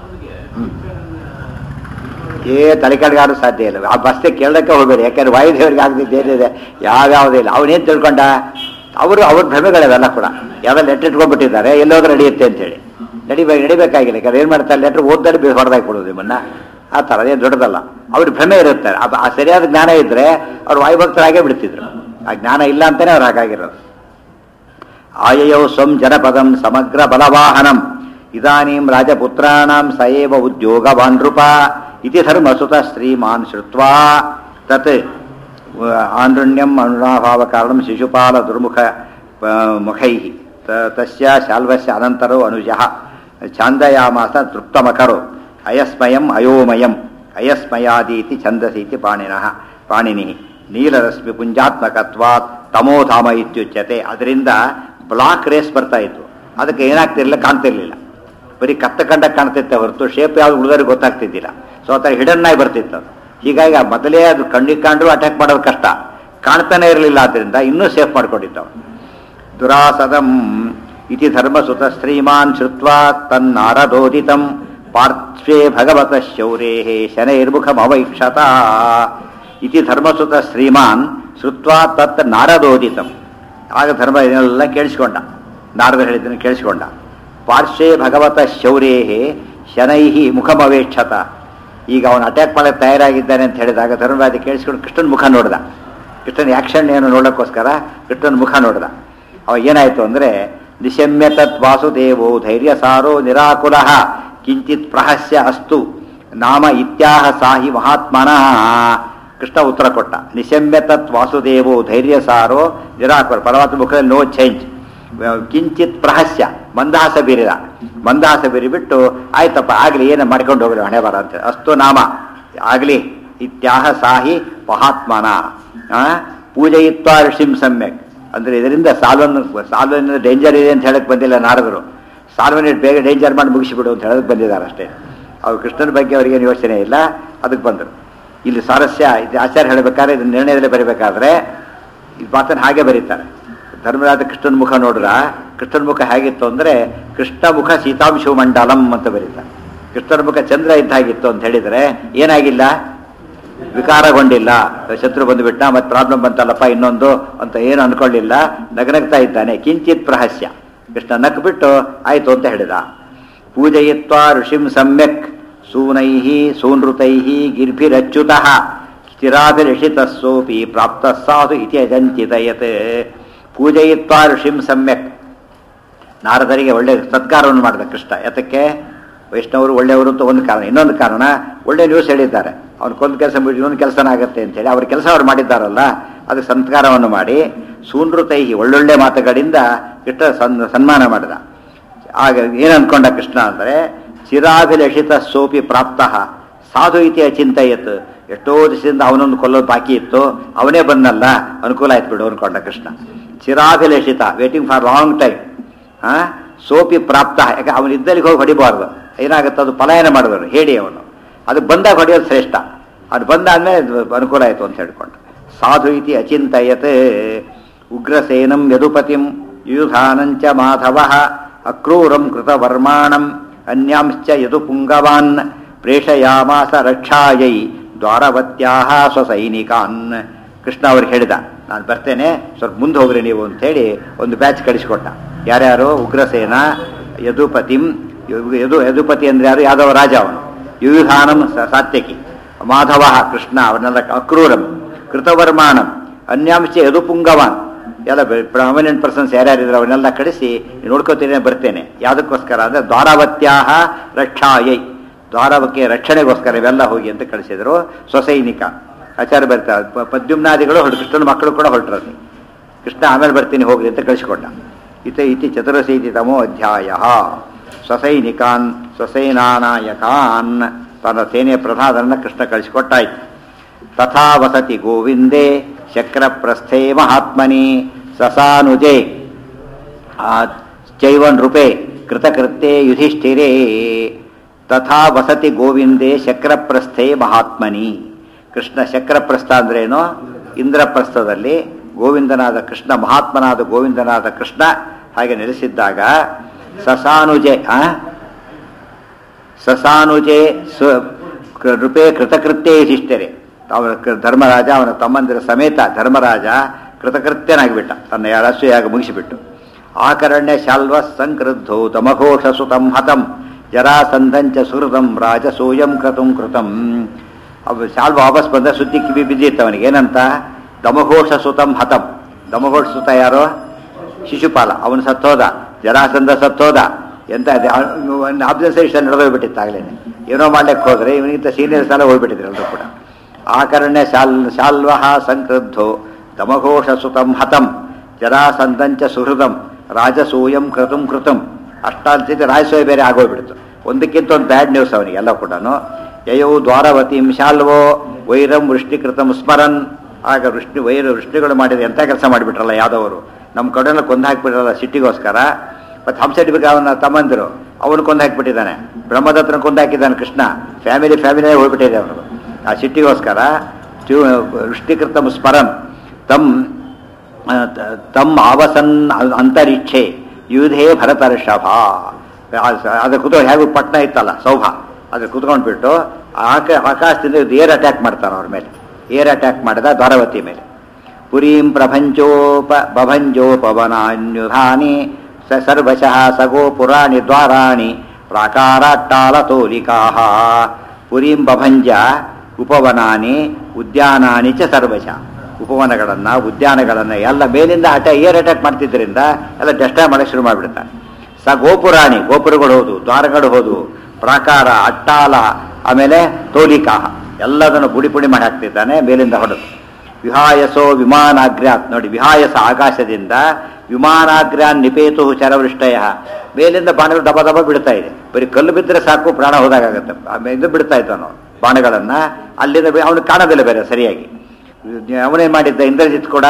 ಏ ತಲೆಕೆಳಗಾಡೋ ಸಾಧ್ಯ ಇಲ್ಲ ಆ ಬಸ್ತೆ ಕೇಳಕ್ಕೆ ಹೋಗಬೇಡಿ ಯಾಕಂದ್ರೆ ವಾಯುದೇವರಿಗೆ ಆಗದಿದ್ದು ಏನಿದೆ ಯಾವ್ಯಾವುದಿಲ್ಲ ಅವನೇನು ತಿಳ್ಕೊಂಡ ಅವರು ಅವ್ರ ಭ್ರಮೆಗಳಿವೆಲ್ಲ ಕೂಡ ಯಾವ್ದೋ ಲೆಟ್ರ್ ಇಟ್ಕೊಂಡ್ಬಿಟ್ಟಿದ್ದಾರೆ ಎಲ್ಲೋದ್ರೆ ನಡೆಯುತ್ತೆ ಅಂತೇಳಿ ನಡಿಬೇಕು ನಡಿಬೇಕಾಗಿಲ್ಲ ಯಾಕಂದ್ರೆ ಏನು ಮಾಡ್ತಾರೆ ಲೆಟ್ರ್ ಓದ್ದಲ್ಲಿ ಹೊಡೆದಾಗಿ ಕೊಡೋದು ನಿಮ್ಮನ್ನ ಆ ಥರ ಅದೇನು ದೊಡ್ಡದಲ್ಲ ಅವ್ರಿಗೆ ಭ್ರಮೆ ಇರುತ್ತೆ ಆ ಆ ಸರಿಯಾದ ಜ್ಞಾನ ಇದ್ರೆ ಅವ್ರು ವಾಯುಭಕ್ತರಾಗೇ ಬಿಡ್ತಿದ್ರು ಆ ಜ್ಞಾನ ಇಲ್ಲ ಅಂತಾನೆ ಅವ್ರು ಹಾಗಾಗಿರೋದು ಆಯಯೌ ಸ್ವಂ ಜನಪದಂ ಸಮಗ್ರ ಬಲವಾಹನಂ ಇದಾನೀಂ ರಾಜಪುತ್ರಾಣಾಂ ಸಯೇವ ಉದ್ಯೋಗವಾನ್ ನೃಪ ಇತಿ ಧರ್ಮಸುತ ಶ್ರೀಮಾನ್ ಶ್ರುತ್ವಾ ತತ್ ಆನ್ರಣ್ಯಂ ಅನುರಾಭಾವ ಕಾರಣಂ ಶಿಶುಪಾಲ ದುರ್ಮುಖ ಆ, ಮುಖೈಃ ತ- ತಸ್ಯ ಶಾಲ್ವಸ್ಯ ಅನಂತರೋ ಅನುಜಃ ಛಾಂದಯಾಮಾಸ ತೃಪ್ತಮಕರೋ ಅಯಸ್ಮಯಂ ಅಯೋಮಯಂ ಅಯಸ್ಮಯಾದೀತಿ ಛಂದಸೀತಿ ಪಾಣಿನಃ ಪಾಣಿನಿ ನೀಲರಶ್ಮಿ ಪುಂಜಾತ್ಮಕತ್ವಾತ್ ತಮೋಧಾಮ ಇತ್ಯುಚ್ಯತೆ ಅದರಿಂದ ಬ್ಲಾಕ್ ರೇಸ್ ಬರ್ತಾ ಇತ್ತು ಅದಕ್ಕೆ ಏನಾಗ್ತಿರ್ಲಿಲ್ಲ ಕಾಣ್ತಿರ್ಲಿಲ್ಲ ಬರೀ ಕತ್ತ ಕಂಡ ಕಾಣ್ತಿತ್ತೆ ಹೊರತು ಶೇಪ್ ಯಾವ್ದು ಉಳಿದವ್ರಿಗೆ ಗೊತ್ತಾಗ್ತಿದ್ದಿಲ್ಲ ಸೊ ಆ ಥರ ಹಿಡನ್ ಆಗಿ ಬರ್ತಿತ್ತು ಅದು ಹೀಗಾಗಿ ಆ ಮೊದಲೇ ಅದು ಕಣ್ಣಿಗೆ ಕಂಡ್ರು ಅಟ್ಯಾಕ್ ಮಾಡೋದು ಕಷ್ಟ ಕಾಣ್ತಾನೆ ಇರಲಿಲ್ಲ ಆದ್ದರಿಂದ ಇನ್ನೂ ಸೇಫ್ ಮಾಡ್ಕೊಂಡಿದ್ದವು ದುರಾಸದಂ ಇತಿ ಧರ್ಮಸುತ ಶ್ರೀಮಾನ್ ಶ್ರುತ್ವಾ ತನ್ನಾರದೋದಿತಂ ಪಾರ್ಶ್ವೇ ಭಗವತ ಶೌರೇ ಶನೈರ್ಮುಖಮವೈಕ್ಷತ ಇತಿ ಧರ್ಮಸುತ ಶ್ರೀಮಾನ್ ಶ್ರುತ್ವಾ ತತ್ ನಾರದೋದಿತಂ ಆಗ ಧರ್ಮ ಇದನ್ನೆಲ್ಲ ಕೇಳಿಸ್ಕೊಂಡ ನಾರದ ಹೇಳಿದ್ದನ್ನು ಕೇಳಿಸ್ಕೊಂಡ ಪಾರ್ಶ್ವೇ ಭಗವತ ಶೌರೇ ಶನೈಹಿ ಮುಖಮವೇಕ್ಷತ ಈಗ ಅವನು ಅಟ್ಯಾಕ್ ಮಾಡಕ್ಕೆ ತಯಾರಾಗಿದ್ದಾನೆ ಅಂತ ಹೇಳಿದಾಗ ಧರ್ಮರಾಜ ಕೇಳಿಸ್ಕೊಂಡು ಕೃಷ್ಣನ ಮುಖ ನೋಡ್ದ ಕೃಷ್ಣನ ಆಕ್ಷನ್ ಏನು ನೋಡೋಕ್ಕೋಸ್ಕರ ಕೃಷ್ಣನ ಮುಖ ನೋಡ್ದ ಅವಾಗ ಏನಾಯ್ತು ಅಂದ್ರೆ ನಿಶಮ್ಯ ತತ್ ವಾಸುದೇವೋ ಧೈರ್ಯ ಸಾರೋ ನಿರಾಕುಲ ಕಿಂಚಿತ್ ಪ್ರಹಸ್ಯ ಅಸ್ತು ನಾಮ ಇತ್ಯಾಹ ಸಾಹಿ ಮಹಾತ್ಮನಃ ಕೃಷ್ಣ ಉತ್ತರ ಕೊಟ್ಟ ನಿಶಮ್ಯ ತತ್ ವಾಸುದೇವೋ ಧೈರ್ಯ ಸಾರೋ ನಿರಾಕುಲ ಪರಮಾತ್ಮ ಮುಖದಲ್ಲಿ ನೋ ಚೇಂಜ್ ಕಿಂಚಿತ್ ಪ್ರಹಸ್ಯ ಮಂದಹಾಸ ಬೀರಿದ ಮಂದಹಾಸ ಬೀರಿಬಿಟ್ಟು ಆಯ್ತಪ್ಪ ಆಗ್ಲಿ ಏನು ಮಾಡ್ಕೊಂಡು ಹೋಗ್ರಿ ಹಣೆ ಬರ ಅಂತ ಅಸ್ತು ನಾಮ ಆಗ್ಲಿ ಇತ್ಯಾಹ ಸಾಹಿ ಮಹಾತ್ಮನ ಆ, ಪೂಜಯಿತ್ವ ಋಷಿಂ ಸಮ್ಯಕ್ ಅಂದ್ರೆ ಇದರಿಂದ ಸಾಲ್ವನ್ನು ಸಾಲ್ವನ್ನ ಡೇಂಜರ್ ಇದೆ ಅಂತ ಹೇಳಕ್ ಬಂದಿಲ್ಲ ನಾರದರು ಸಾಲ್ವನ್ನ ಬೇಗ ಡೇಂಜರ್ ಮಾಡಿ ಮುಗಿಸಿಬಿಡು ಅಂತ ಹೇಳಕ್ ಬಂದಿದ್ದಾರೆ ಅಷ್ಟೇ ಅವ್ರು ಕೃಷ್ಣನ ಬಗ್ಗೆ ಅವ್ರಿಗೇನು ಯೋಚನೆ ಇಲ್ಲ ಅದಕ್ಕೆ ಬಂದರು ಇಲ್ಲಿ ಸಾರಸ್ಯ ಇದು ಆಚಾರ್ಯ ಹೇಳಬೇಕಾದ್ರೆ ಇದು ನಿರ್ಣಯದಲ್ಲಿ ಬರೀಬೇಕಾದ್ರೆ ಈ ಮಾತನ್ನು ಹಾಗೆ ಬರೀತಾರೆ ಧರ್ಮರಾಜ ಕೃಷ್ಣನ ಮುಖ ನೋಡ್ರ ಕೃಷ್ಣನ ಮುಖ ಹೇಗಿತ್ತು ಅಂದ್ರೆ ಕೃಷ್ಣ ಮುಖ ಸೀತಾಂಶು ಮಂಡಲಂ ಅಂತ ಬರೀತಾರೆ ಕೃಷ್ಣನ ಮುಖ ಚಂದ್ರ ಇದ್ದ ಹಾಗಿತ್ತು ಅಂತ ಹೇಳಿದ್ರೆ ಏನಾಗಿಲ್ಲ ವಿಕಾರಗೊಂಡಿಲ್ಲ ಶತ್ರು ಬಂದುಬಿಟ್ಟ ಮತ್ತೆ ಪ್ರಾಬ್ಲಮ್ ಬಂತಲ್ಲಪ್ಪ ಇನ್ನೊಂದು ಅಂತ ಏನು ಅನ್ಕೊಳ್ಳಿಲ್ಲ ನಗನಗ್ತಾ ಇದ್ದಾನೆ ಕಿಂಚಿತ್ ಪ್ರಹಸ್ಯ ಕೃಷ್ಣ ನಕ್ ಬಿಟ್ಟು ಆಯ್ತು ಅಂತ ಹೇಳಿದ ಪೂಜಯಿತ್ವ ಋಷಿಂ ಸಮ್ಯಕ್ ಸೂನೈಹಿ ಸೂನೃತೈಹಿ ಗಿರ್ಭಿರಚ್ಯುತಃ ಸ್ಥಿರಾಭಿರಿಷಿತಸ್ಸೋಪಿ ಪ್ರಾಪ್ತ ಸಾಧು ಇತಿ ಅಜಂಚಿತಯತ್ ಪೂಜಯಿತ್ವ ಋಷಿಂ ಸಮ್ಯಕ್ ನಾರದರಿಗೆ ಒಳ್ಳೆ ಸತ್ಕಾರವನ್ನು ಮಾಡಿದ ಕೃಷ್ಣ ಯಾತಕ್ಕೆ ವೈಷ್ಣವರು ಒಳ್ಳೆಯವರು ಅಂತ ಒಂದು ಕಾರಣ ಇನ್ನೊಂದು ಕಾರಣ ಒಳ್ಳೆ ನ್ಯೂಸ್ ಹೇಳಿದ್ದಾರೆ ಅವ್ನು ಕೊಂದು ಕೆಲಸ ಬಿಟ್ಟು ಇನ್ನೊಂದು ಕೆಲಸನ ಆಗುತ್ತೆ ಅಂತೇಳಿ ಅವ್ರ ಕೆಲಸ ಅವ್ರು ಮಾಡಿದ್ದಾರಲ್ಲ ಅದಕ್ಕೆ ಸತ್ಕಾರವನ್ನು ಮಾಡಿ ಸೂನೃತೈಹಿ ಒಳ್ಳೊಳ್ಳೆ ಮಾತುಗಳಿಂದ ಕೃಷ್ಣ ಸನ್ ಸನ್ಮಾನ ಮಾಡಿದ ಆಗ ಏನು ಅನ್ಕೊಂಡ ಕೃಷ್ಣ ಅಂದರೆ ಚಿರಾಭಿಲಷಿತ ಸೋಪಿ ಪ್ರಾಪ್ತ ಸಾಧು ಇತಿ ಅಚಿಂತಯತ್ ಎಷ್ಟೋ ದಿವಸದಿಂದ ಅವನೊಂದು ಕೊಲ್ಲೋದು ಬಾಕಿ ಇತ್ತು ಅವನೇ ಬಂದಲ್ಲ ಅನುಕೂಲ ಆಯ್ತು ಬಿಡು ಅನ್ಕೊಂಡ ಕೃಷ್ಣ ಚಿರಾಭಿಲಷಿತ ವೇಟಿಂಗ್ ಫಾರ್ ಲಾಂಗ್ ಟೈಮ್ ಆ ಸೋಪಿ ಪ್ರಾಪ್ತ ಯಾಕೆ ಅವನು ಇದ್ದಲ್ಲಿಗೆ ಹೋಗಿ ಹೊಡಿಬಾರ್ದು ಏನಾಗುತ್ತೆ ಅದು ಪಲಾಯನ ಮಾಡಿದವರು ಹೇಳಿ ಅವನು ಅದು ಬಂದಾಗ ಹೊಡೆಯೋದು ಶ್ರೇಷ್ಠ ಅದು ಬಂದಾದ್ಮೇಲೆ ಅದು ಅನುಕೂಲ ಆಯಿತು ಅಂತ ಹೇಳ್ಕೊಂಡ ಸಾಧು ಇತಿ ಅಚಿಂತಯತ್ ಉಗ್ರಸೇನಂ ಯದುಪತಿಂ ಯುಧಾನಂಚ ಮಾಧವ ಅಕ್ರೂರಂ ಕೃತವರ್ಮಾಣಂ ಅನ್ಯಾಂಶ್ಚ ಯದು ಪುಂಗವಾನ್ ಪ್ರೇಷಯಾಮಾಸ ರಕ್ಷಾಯೈ ದ್ವಾರವತ್ಯಾಹ ಸ್ವಸೈನಿಕಾನ್ ಕೃಷ್ಣ ಅವ್ರಿಗೆ ಹೇಳಿದ ನಾನು ಬರ್ತೇನೆ ಸ್ವಲ್ಪ ಮುಂದೆ ಹೋಗ್ರಿ ನೀವು ಅಂತೇಳಿ ಒಂದು ಬ್ಯಾಚ್ ಕಳಿಸಿಕೊಟ್ಟ ಯಾರ್ಯಾರು ಉಗ್ರಸೇನ ಯದುಪತಿಂ ಯದು- ಯದು ಯದುಪತಿ ಅಂದ್ರೆ ಯಾರು ಯಾದವ ರಾಜ ಅವನು ಯುಯುಧಾನಂ ಸ- ಸಾತ್ಯಕಿ ಮಾಧವ ಕೃಷ್ಣ ಅವನ್ನೆಲ್ಲ ಅಕ್ರೂರಂ ಕೃತವರ್ಮಾಣಂ ಅನ್ಯಾಂಶ ಯದುಪುಂಗವಾನ್ ಎಲ್ಲ ಪ್ರಾಮಿನೆಂಟ್ ಪರ್ಸನ್ಸ್ ಯಾರ್ಯಾರಿದ್ರು ಅವನ್ನೆಲ್ಲ ಕಳಿಸಿ ನೋಡ್ಕೋತೀನಿ ಬರ್ತೇನೆ ಯಾವುದಕ್ಕೋಸ್ಕರ ಅಂದ್ರೆ ದ್ವಾರಾವತ್ಯಾಹ ರಕ್ಷಾಯೈ ದ್ವಾರವಕ್ಕೆ ರಕ್ಷಣೆಗೋಸ್ಕರ ಇವೆಲ್ಲ ಹೋಗಿ ಅಂತ ಕಳಿಸಿದ್ರು ಸ್ವಸೈನಿಕ ಆಚಾರ್ಯ ಬರ್ತಾರೆ ಪ- ಪದ್ಯುಮ್ನಾದಿಗಳು ಹೊರಟು ಕೃಷ್ಣನ ಮಕ್ಕಳು ಕೂಡ ಹೊರಟ್ರಲ್ಲಿ ಕೃಷ್ಣ ಆಮೇಲೆ ಬರ್ತೀನಿ ಹೋಗ್ರಿ ಅಂತ ಕಳಿಸಿಕೊಟ್ಟ ಇತ ಇತಿ ಚತುರಶೀತಿತಮೋ ಅಧ್ಯಾಯ ಸ್ವಸೈನಿಕಾನ್ ಸ್ವಸೈನಾನಾಯಕಾನ್ ತನ್ನ ಸೇನೆಯ ಪ್ರಧಾನರನ್ನ ಕೃಷ್ಣ ಕಳಿಸಿಕೊಟ್ಟಾಯ್ತು ತಥಾ ವಸತಿ ಗೋವಿಂದೇ ಶಕ್ರಪ್ರಸ್ಥೇ ಮಹಾತ್ಮನಿ ಸಸಾನುಜೆ ಆ, ಚೈವನ್ ರೂಪೇ ಕೃತಕೃತ್ಯೆ ಯುಧಿಷ್ಠಿರೇ ತಥಾ ವಸತಿ ಗೋವಿಂದೇ ಶಕ್ರಪ್ರಸ್ಥೆ ಮಹಾತ್ಮನಿ ಕೃಷ್ಣ ಶಕ್ರಪ್ರಸ್ಥ ಅಂದ್ರೇನು ಇಂದ್ರಪ್ರಸ್ಥದಲ್ಲಿ ಗೋವಿಂದನಾದ ಕೃಷ್ಣ ಮಹಾತ್ಮನಾದ ಗೋವಿಂದನಾದ ಕೃಷ್ಣ ಹಾಗೆ ನೆಲೆಸಿದ್ದಾಗ ಸಸಾನುಜೆ ಆ ಸಸಾನುಜೆ ಸ್ವ ಕ- ನೃಪೇ ಕೃತಕೃತ್ಯೇ ಯುಧಿಷ್ಠಿರೆ ಅವನ ಕ- ಧರ್ಮರಾಜ ಅವನ ತಮ್ಮಂದಿರ ಸಮೇತ ಧರ್ಮರಾಜ ಕೃತಕೃತ್ಯನಾಗಿಬಿಟ್ಟ ತನ್ನ ಯಾರಸ್ವಿಯಾಗ ಮುಗಿಸಿಬಿಟ್ಟು ಆಕರಣ್ಯ ಶಾಲ್ವ ಸಂಕ್ರುದ್ಧೋ ತಮಘೋಷ ಸುತಂ ಹತಂ ಜರಾಸಂಧಂಚ ಸುಹೃದಂ ರಾಜಸೂಯಂ ಕ್ರತುಂ ಕೃತಂ ಅವ ಶಾಲ್ವ ವಾಪಸ್ ಬಂದ ಸುದ್ದಿ ಕಿವಿ ಬಿದ್ದಿತ್ತು ಅವನಿಗೆ ಏನಂತ ದಮಘೋಷ ಸುತಂ ಹತಂ ದಮಘೋಷ ಸುತ ಯಾರೋ ಶಿಶುಪಾಲ ಅವನು ಸತ್ತೋದ ಜರಾಸಂಧ ಸತ್ತೋದ ಎಂತ ಅಬ್ಸರ್ವೇಷನ್ ನಡೆದೋಗ್ಬಿಟ್ಟಿತ್ತಾಗಲೇ ಏನೋ ಮಾಡ್ಲಿಕ್ಕೆ ಹೋದ್ರೆ ಇವನಿಗಿಂತ ಸೀನಿಯರ್ಸ್ ಎಲ್ಲ ಹೋಗ್ಬಿಟ್ಟಿದ್ರು ಎಲ್ಲರೂ ಕೂಡ ಆಕರ್ಣ್ಯ ಶಾಲ್ ಶಾಲ್ವಹ ಸಂಕ್ರುದ್ಧೋ ದಮಘೋಷ ಸುತಂ ಹತಂ ಜರಾಸಂಧಂಚ ಸುಹೃದಂ ರಾಜಸೂಯಂ ಕೃತಂ ಕೃತಂ ಅಷ್ಟಾಲ್ಸಿದ್ದು ರಾಜಸೂಯ ಬೇರೆ ಆಗೋಗ್ಬಿಡ್ತು ಒಂದಕ್ಕಿಂತ ಒಂದು ಬ್ಯಾಡ್ ನ್ಯೂಸ್ ಅವನಿಗೆ ಎಲ್ಲ ಕೂಡ ಯಯೌ ದ್ವಾರವತಿಂ ಶಾಲ್ವೋ ವೈರಂ ವೃಷ್ಟಿಕೃತಂ ಸ್ಮರನ್ ಆಗ ವೃಷ್ಟಿ ವೈರ ವೃಷ್ಟಿಗಳು ಮಾಡಿದ್ರೆ ಎಂಥ ಕೆಲಸ ಮಾಡಿಬಿಟ್ರಲ್ಲ ಯಾದವರು ನಮ್ಮ ಕಡೆಲ್ಲ ಕೊಂದು ಹಾಕ್ಬಿಟ್ರಲ್ಲ ಸಿಟ್ಟಿಗೋಸ್ಕರ ಮತ್ತು ಹಂಸಡಿಬಿಗ ಅವನ ತಮ್ಮಂದಿರು ಅವನು ಕೊಂದು ಹಾಕಿಬಿಟ್ಟಿದ್ದಾನೆ ಬ್ರಹ್ಮದತ್ತನ ಕೊಂದು ಹಾಕಿದ್ದಾನೆ ಕೃಷ್ಣ ಫ್ಯಾಮಿಲಿ ಫ್ಯಾಮಿಲಿಯೇ ಹೋಗ್ಬಿಟ್ಟಿದೆ ಅವನು ಆ ಸಿಟ್ಟಿಗೋಸ್ಕರ ತ್ಯು- ವೃಷ್ಟಿಕೃತಂ ಸ್ಮರನ್ ತಮ್ ಆ, ತ- ತಮ್ ಆವಸನ್ ಅ- ಅಂತರಿಕ್ಷೆ ಯುಧೇ ಭರತರ್ಷಭ ಅದ್ರ ಕುತ ಹೇಗೂ ಪಟ್ನ ಇತ್ತಲ್ಲ ಸೌಭ ಅದ್ರ ಕುತ್ಕೊಂಡ್ಬಿಟ್ಟು ಆಕ ಆಕಾಶದಿಂದ ಏರ್ ಅಟ್ಯಾಕ್ ಮಾಡ್ತಾನೆ ಅವ್ರ ಮೇಲೆ ಏರ್ ಅಟ್ಯಾಕ್ ಮಾಡಿದ ದ್ವಾರವತಿ ಮೇಲೆ ಪುರೀಂ ಪ್ರಭಂಚೋಪ ಬಭಂಜೋಪವನಾನ್ಯುಧಾನಿ ಸ ಸರ್ವಶಃ ಸಗೋ ಪುರಾಣಿ ದ್ವಾರಾಣಿ ಪ್ರಾಕಾರಾಟ್ಟಾಲತೋಲಿಕಾಹ ಪುರೀಂ ಬಭಂಜ ಉಪವನಾನಿ ಉದ್ಯಾನಾನಿ ಚ ಸರ್ವಶ ಉಪವನಗಳನ್ನು ಉದ್ಯಾನಗಳನ್ನು ಎಲ್ಲ ಮೇಲಿಂದ ಅಟ ಏರ್ ಅಟ್ಯಾಕ್ ಮಾಡ್ತಿದ್ದರಿಂದ ಎಲ್ಲ ಡೆಸ್ಟ್ರಾಯ್ ಮಾಡಕ್ಕೆ ಶುರು ಮಾಡಿಬಿಡ್ತಾನೆ ಸ ಗೋಪುರಾಣಿ ಗೋಪುರಗಳು ಹೋದು ದ್ವಾರಗಳು ಹೋದು ಪ್ರಾಕಾರ ಅಟ್ಟಾಲ ಆಮೇಲೆ ತೋಲಿಕಾಹ ಎಲ್ಲದನ್ನು ಪುಡಿ ಪುಡಿ ಮಾಡಿ ಹಾಕ್ತಿದ್ದಾನೆ ಮೇಲಿಂದ ಹೊಡೆದು ವಿಹಾಯಸೋ ವಿಮಾನಾಗ್ರ್ಯಾತ್ ನೋಡಿ ವಿಹಾಯಸ ಆಕಾಶದಿಂದ ವಿಮಾನಾಗ್ರ್ಯಾನ್ ನಿಪೇತು ಚರವೃಷ್ಟಯ ಮೇಲಿಂದ ಬಾಣಗಳು ದಬ ದಬ ಬಿಡ್ತಾ ಇದೆ ಬರೀ ಕಲ್ಲು ಬಿದ್ದರೆ ಸಾಕು ಪ್ರಾಣ ಹೋದಾಗತ್ತೆ ಆಮೇಲೆ ಇದು ಬಿಡ್ತಾ ಇದ್ದಾನು ಬಾಣಗಳನ್ನ ಅಲ್ಲಿಂದ ಅವನು ಕಾಣೋದಿಲ್ಲ ಬೇರೆ ಸರಿಯಾಗಿ ಅವನೇನ್ ಮಾಡಿದ್ದ ಇಂದ್ರಜಿತ್ ಕೂಡ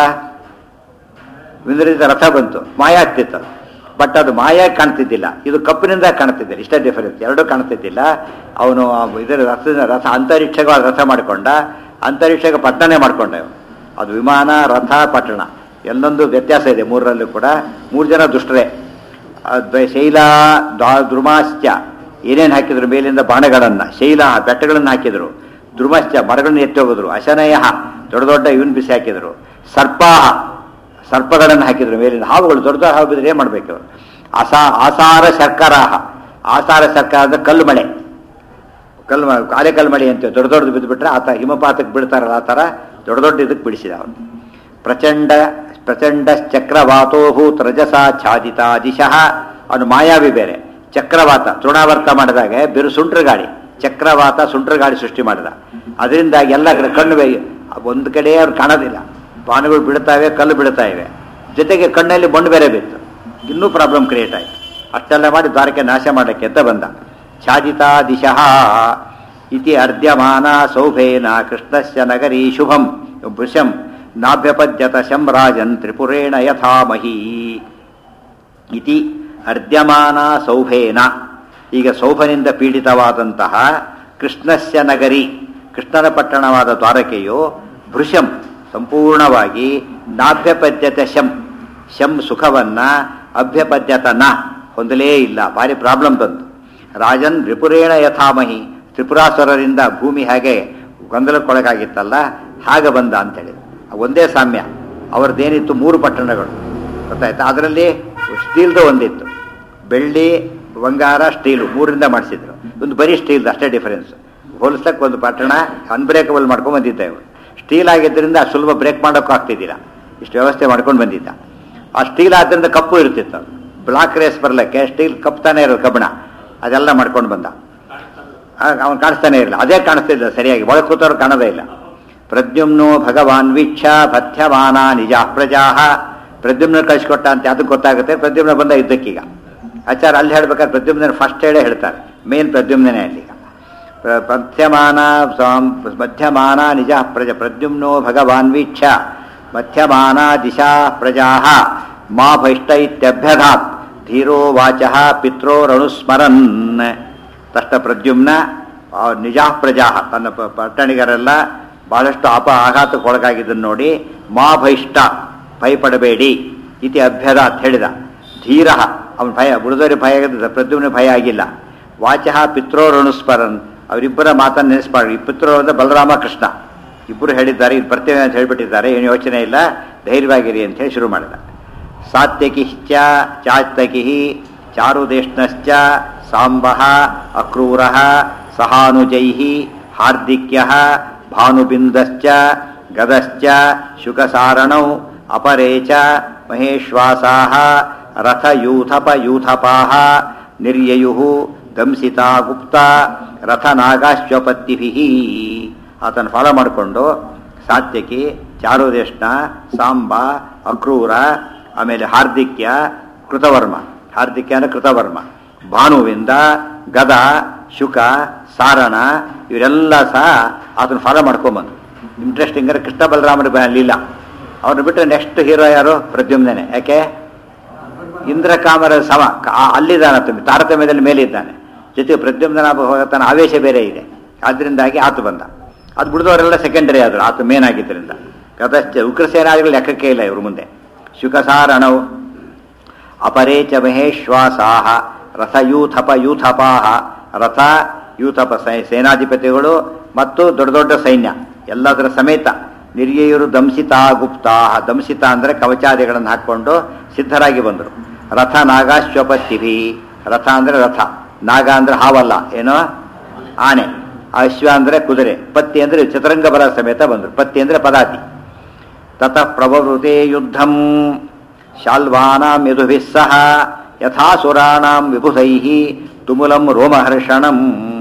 ಇಂದ್ರಜಿತ್ ರಥ ಬಂತು ಮಾಯ ಆಗ್ತಿತ್ತು ಅದು. ಬಟ್ ಅದು ಮಾಯ ಕಾಣ್ತಿದ್ದಿಲ್ಲ ಇದು ಕಪ್ಪಿನಿಂದ ಕಾಣ್ತಿದ್ದಿಲ್ಲ ಇಷ್ಟೇ ಡಿಫರೆನ್ಸ್ ಎರಡೂ ಕಾಣ್ತಿದ್ದಿಲ್ಲ ಅವನು ಆ ಇದರ ರಥದ ರಥ ಅಂತರಿಕ್ಷವಾಗಿ ರಥ ಮಾಡಿಕೊಂಡ ಅಂತರಿಕ್ಷಕ್ಕೆ ಪಟ್ಟಣೆ ಮಾಡ್ಕೊಂಡ ಇವನು ಅದು ವಿಮಾನ ರಥ ಪಟ್ಟಣ ಎಲ್ಲೊಂದು ವ್ಯತ್ಯಾಸ ಇದೆ ಮೂರರಲ್ಲೂ ಕೂಡ ಮೂರು ಜನ ದುಷ್ಟರೇ ಅದ್ವೈ ಶೈಲ ದ್ವಾ- ದ್ರುಮಾಶ್ಚ ಏನೇನು ಹಾಕಿದ್ರು ಮೇಲಿಂದ ಬಾಣಗಳನ್ನ ಶೈಲ ಬೆಟ್ಟಗಳನ್ನು ಹಾಕಿದ್ರು ದ್ರುಮಶ್ಚ ಮರಗಳನ್ನು ಎತ್ತಿ ಹೋಗಿದ್ರು ಅಶನಯ ದೊಡ್ಡ ದೊಡ್ಡ ಇವನ್ ಬಿಸಿ ಹಾಕಿದ್ರು ಸರ್ಪಾಹ ಸರ್ಪಗಳನ್ನು ಹಾಕಿದ್ರು ಮೇಲಿಂದ ಹಾವುಗಳು ದೊಡ್ಡ ದೊಡ್ಡ ಹಾವು ಬಿದ್ದರೆ ಏನು ಮಾಡ್ಬೇಕು ಇವರು ಅಸಾ ಆಸಾರ ಶರ್ಕರಾಹ ಆಸಾರ ಶರ್ಕರ ಅಂದ್ರೆ ಕಲ್ಲು ಮಳೆ ಕಲ್ಲು ಮ- ಕಾಲೆ ಕಲ್ಲು ಮಳೆ ಅಂತ ದೊಡ್ಡ ದೊಡ್ಡದು ಬಿದ್ದುಬಿಟ್ರೆ ಆತ ಹಿಮಪಾತಕ್ಕೆ ಬಿಡ್ತಾರಲ್ಲ ಆ ಥರ ದೊಡ್ಡ ದೊಡ್ಡ ಇದಕ್ಕೆ ಬಿಡಿಸಿದ ಅವನು ಪ್ರಚಂಡ ಪ್ರಚಂಡ ಚಕ್ರವಾತೋಭೂತ್ ರಜಸ ಛಾದಿತ ದಿಶಃ ಅವನು ಮಾಯಾವಿ ಬೇರೆ ಚಕ್ರವಾತ ತೃಣಾವರ್ತ ಮಾಡಿದಾಗ ಬಿರು ಸುಂಟ್ರ ಗಾಳಿ ಚಕ್ರವಾತ ಸುಂಟ್ರ ಗಾಳಿ ಸೃಷ್ಟಿ ಮಾಡಿದ ಅದರಿಂದಾಗಿ ಎಲ್ಲ ಕಡೆ ಕಣ್ಣು ಬೇ- ಒಂದು ಕಡೆ ಅವ್ರು ಕಾಣೋದಿಲ್ಲ ಬಾಣಗಳು ಬಿಡ್ತಾವೆ ಕಲ್ಲು ಬಿಡ್ತಾ ಇವೆ ಜೊತೆಗೆ ಕಣ್ಣಲ್ಲಿ ಮಣ್ಣು ಬೇರೆ ಬಿತ್ತು ಇನ್ನೂ ಪ್ರಾಬ್ಲಮ್ ಕ್ರಿಯೇಟ್ ಆಯಿತು ಅಷ್ಟೆಲ್ಲ ಮಾಡಿ ದ್ವಾರಕ್ಕೆ ನಾಶ ಮಾಡಕ್ಕೆ ಅಂತ ಬಂದ ಛಾದಿತಾ ದಿಶಃ ಇತಿ ಅರ್ಧ್ಯಮಾನ ಸೌಭೇನ ಕೃಷ್ಣಸ್ಯ ನಗರಿ ಶುಭಂ ಭೃಶಂ ನಾಭ್ಯಪದ್ಯತ ಶಂ ರಾಜನ್ ತ್ರಿಪುರೇಣ ಯಥಾಮಹಿ ಇತಿ ಅರ್ಧ್ಯಮಾನ ಸೌಭೇನ ಈಗ ಸೌಭನಿಂದ ಪೀಡಿತವಾದಂತಹ ಕೃಷ್ಣಸ್ಯ ನಗರಿ ಕೃಷ್ಣನ ಪಟ್ಟಣವಾದ ದ್ವಾರಕೆಯು ಭೃಶಂ ಸಂಪೂರ್ಣವಾಗಿ ನಾಭ್ಯಪದ್ಯತೆ ಶಂ ಶಂ ಸುಖವನ್ನ ಅಭ್ಯಪದ್ಯತ ನ ಹೊಂದಲೇ ಇಲ್ಲ ಭಾರಿ ಪ್ರಾಬ್ಲಮ್ ಬಂತು ರಾಜನ್ ತ್ರಿಪುರೇಣ ಯಥಾಮಹಿ ತ್ರಿಪುರಾಸುರರಿಂದ ಭೂಮಿ ಹಾಗೆ ಗೊಂದಲಕ್ಕೊಳಗಾಗಿತ್ತಲ್ಲ ಹಾಗೆ ಬಂದ ಅಂತೇಳಿ ಒಂದೇ ಸಾಮ್ಯ ಅವ್ರದ್ದೇನಿತ್ತು ಮೂರು ಪಟ್ಟಣಗಳು ಗೊತ್ತಾಯ್ತಾ ಅದರಲ್ಲಿ ಸ್ಟೀಲ್ದು ಒಂದಿತ್ತು ಬೆಳ್ಳಿ ಬಂಗಾರ ಸ್ಟೀಲು ಮೂರಿಂದ ಮಾಡಿಸಿದ್ರು ಒಂದು ಬರೀ ಸ್ಟೀಲ್ ಅಷ್ಟೇ ಡಿಫರೆನ್ಸ್ ಹೋಲಿಸಕ್ಕೆ ಒಂದು ಪಟ್ಟಣ ಅನ್ಬ್ರೇಕಬಲ್ ಮಾಡ್ಕೊಂಡು ಬಂದಿದ್ದ ಇವರು ಸ್ಟೀಲ್ ಆಗಿದ್ದರಿಂದ ಸುಲಭ ಬ್ರೇಕ್ ಮಾಡೋಕ್ಕೂ ಆಗ್ತಿದ್ದಿಲ್ಲ ಇಷ್ಟು ವ್ಯವಸ್ಥೆ ಮಾಡ್ಕೊಂಡು ಬಂದಿದ್ದ ಆ ಸ್ಟೀಲ್ ಆದ್ದರಿಂದ ಕಪ್ಪು ಇರ್ತಿತ್ತು ಅದು ಬ್ಲಾಕ್ ರೇಸ್ ಬರ್ಲಿಕ್ಕೆ ಸ್ಟೀಲ್ ಕಪ್ ತಾನೇ ಇರೋದು ಕಬ್ಬಣ ಅದೆಲ್ಲ ಮಾಡ್ಕೊಂಡು ಬಂದ ಅವನು ಕಾಣಿಸ್ತಾನೆ ಇರಲಿಲ್ಲ ಅದೇ ಕಾಣಿಸ್ತಿಲ್ಲ ಸರಿಯಾಗಿ ಒಳಗೆ ಕೂತವ್ರು ಕಾಣೋದೇ ಇಲ್ಲ ಪ್ರದ್ಯುಮ್ನೋ ಭಗವಾನ್ ವೀಕ್ಷ ಭಥ್ಯಮಾನ ನಿಜ ಪ್ರಜಾಹ ಪ್ರದ್ಯುಮ್ನ ಕಳಿಸ್ಕೊಟ್ಟ ಅಂತ ಅದಕ್ಕೆ ಗೊತ್ತಾಗುತ್ತೆ ಪ್ರದ್ಯುಮ್ನ ಬಂದ ಯುದ್ಧಕ್ಕೀಗ ಆಚಾರ ಅಲ್ಲಿ ಹೇಳ್ಬೇಕಾದ್ರೆ ಪ್ರದ್ಯುಮ್ನ ಫಸ್ಟ್ ಹೇಳೇ ಹೇಳ್ತಾರೆ ಮೇನ್ ಪ್ರದ್ಯುಮ್ನೇ ಅಲ್ಲಿಗ ಪ್ರ- ಪಥ್ಯಮಾನ ಸಾಂ- ಮಧ್ಯಮಾನ ನಿಜ ಪ್ರಜ ಪ್ರದ್ಯುಮ್ನೋ ಭಗವಾನ್ ವೀಕ್ಷ ಮಧ್ಯಮಾನ ದಿಶಾ ಪ್ರಜಾ ಮಾ ಭೈಷ್ಟ ಇತ್ಯಭ್ಯಧಾತ್ ಧೀರೋ ವಾಚ ಪಿತ್ರೋರನುಸ್ಮರನ್ ತಷ್ಟ ಪ್ರದ್ಯುಮ್ನ ಆ ನಿಜಾ ಪ್ರಜಾ ತನ್ನ ಪ- ಪಟ್ಟಣಿಗರೆಲ್ಲ ಬಹಳಷ್ಟು ಅಪ ಆಘಾತಕ್ಕೊಳಗಾಗಿದ್ದನ್ನು ನೋಡಿ ಮಾ ಭೈಷ್ಟ ಭಯಪಡಬೇಡಿ ಇತಿ ಅಭ್ಯದ ಅಂತ ಹೇಳಿದ ಧೀರ ಅವನ ಭಯ ಬುಡದವರಿ ಭಯ ಆಗಿದ್ದ ಪ್ರದ್ಯುಮ್ನ ಭಯ ಆಗಿಲ್ಲ ವಾಚಃ ಪಿತ್ರೋರನುಸ್ಮರನ್ ಅವರಿಬ್ಬರ ಮಾತನ್ನು ನೆನೆಸ್ಪಾಡಿ ಈ ಪಿತ್ರೋ ಅಂದ್ರೆ ಬಲರಾಮ ಕೃಷ್ಣ ಇಬ್ಬರು ಹೇಳಿದ್ದಾರೆ ಇದು ಬರ್ತೇವೆ ಅಂತ ಹೇಳಿಬಿಟ್ಟಿದ್ದಾರೆ ಏನು ಯೋಚನೆ ಇಲ್ಲ ಧೈರ್ಯವಾಗಿರಿ ಅಂತ ಹೇಳಿ ಶುರು ಮಾಡಿದ ಸಾತ್ಯಕಿಶ್ಚ ಚಾತ್ಯಕಿ ಚಾರುದೇಷ್ಣಶ್ಚ ಸಾಂಬ ಅಕ್ರೂರ ಸಹಾನುಜೈ ಹಾರ್ದಿಕ್ಯ ಭಾನುಬಿಂದಶ್ಚ ಗದಶ್ಚ ಶುಕಸಾರಣೌ ಅಪರೇ ಚ ಮಹೇಶ್ವಾಸಾ ರಥಯೂಥಪಯೂಥಪಾ ನಿರ್ಯಯು ದಂಸಿತಾ ಗುಪ್ತ ರಥನಾಗಾಶ್ವಪತ್ತಿಭಿ ಆತನ ಫಾಲೋ ಮಾಡಿಕೊಂಡು ಸಾತ್ಯಕಿ ಚಾರುದೇಷ್ಣ ಸಾಂಬ ಅಕ್ರೂರ ಆಮೇಲೆ ಹಾರ್ದಿಕ್ಯ ಕೃತವರ್ಮ ಹಾರ್ದಿಕ್ಯ ಅಂದ್ರೆ ಕೃತವರ್ಮ ಭಾನುವಿಂದ ಗದ ಶುಕ ಸಾರಣ ಇವರೆಲ್ಲ ಸಹ ಆತನ ಫಾಲೋ ಮಾಡ್ಕೊಂಬಂದು ಇಂಟ್ರೆಸ್ಟಿಂಗ್ ಅಂದ್ರೆ ಕೃಷ್ಣ ಬಲರಾಮನ ಅಲ್ಲಿಲ್ಲ ಅವ್ರನ್ನ ಬಿಟ್ಟರೆ ನೆಕ್ಸ್ಟ್ ಹೀರೋ ಯಾರು ಪ್ರದ್ಯುಮ್ನೇ ಯಾಕೆ ಇಂದ್ರಕಾಮರ ಸಮ ಆ- ಅಲ್ಲಿದ್ದಾನೆ ಆತ ತಾರತಮ್ಯದಲ್ಲಿ ಮೇಲೆ ಇದ್ದಾನೆ ಜೊತೆಗೆ ಪ್ರದ್ಯುಮ್ನ ಭಗವತನ ಆವೇಶ ಬೇರೆ ಇದೆ ಆದ್ರಿಂದಾಗಿ ಆತ ಬಂದ ಅದು ಬಿಡಿದವರೆಲ್ಲ ಸೆಕೆಂಡರಿ ಆದರು ಆತ ಮೇನ್ ಆಗಿದ್ದರಿಂದ ಕದಶ್ಚ ಉಗ್ರಸೇನಾದಿಗಳು ಲೆಕ್ಕಕ್ಕೆ ಇಲ್ಲ ಇವ್ರ ಮುಂದೆ ಶುಕಸಾರಣವು ಅಪರೇ ಚ ಮಹೇಶ್ವಾಸಾಹ ರಥಯೂಥಪ ಯೂಥಪಾಹ ರಥ ಯೂಥಪ ಸೈ- ಸೇನಾಧಿಪತಿಗಳು ಮತ್ತು ದೊಡ್ಡ ದೊಡ್ಡ ಸೈನ್ಯ ಎಲ್ಲದರ ಸಮೇತ ನಿರ್ಯಯರು ದಂಸಿತ ಗುಪ್ತಾ ದಂಸಿತ ಅಂದರೆ ಕವಚಾದಿಗಳನ್ನು ಹಾಕ್ಕೊಂಡು ಸಿದ್ಧರಾಗಿ ಬಂದರು ರಥ ನಾಗಾಶ್ವಪತ್ತಿಭಿ ರಥ ಅಂದರೆ ರಥ ನಾಗ ಅಂದ್ರೆ ಹಾವಲ್ಲ ಏನೋ ಆನೆ ಅಶ್ವ ಅಂದ್ರೆ ಕುದುರೆ ಪತ್ತಿ ಅಂದ್ರೆ ಚತುರಂಗ ಬಲ ಸಮೇತ ಬಂದರು ಪತ್ತಿ ಅಂದ್ರೆ ಪದಾತಿ ತತಃ ಪ್ರವೃತೆ ಯುದ್ಧಂ ಶಾಲ್ವಾನಾಂ ಯದುಭಿಃ ಸಹ ಯಥಾಸುರಾಣಾಂ ವಿಬುಧೈಃ ತುಮುಲಂ ರೋಮಹರ್ಷಣಂ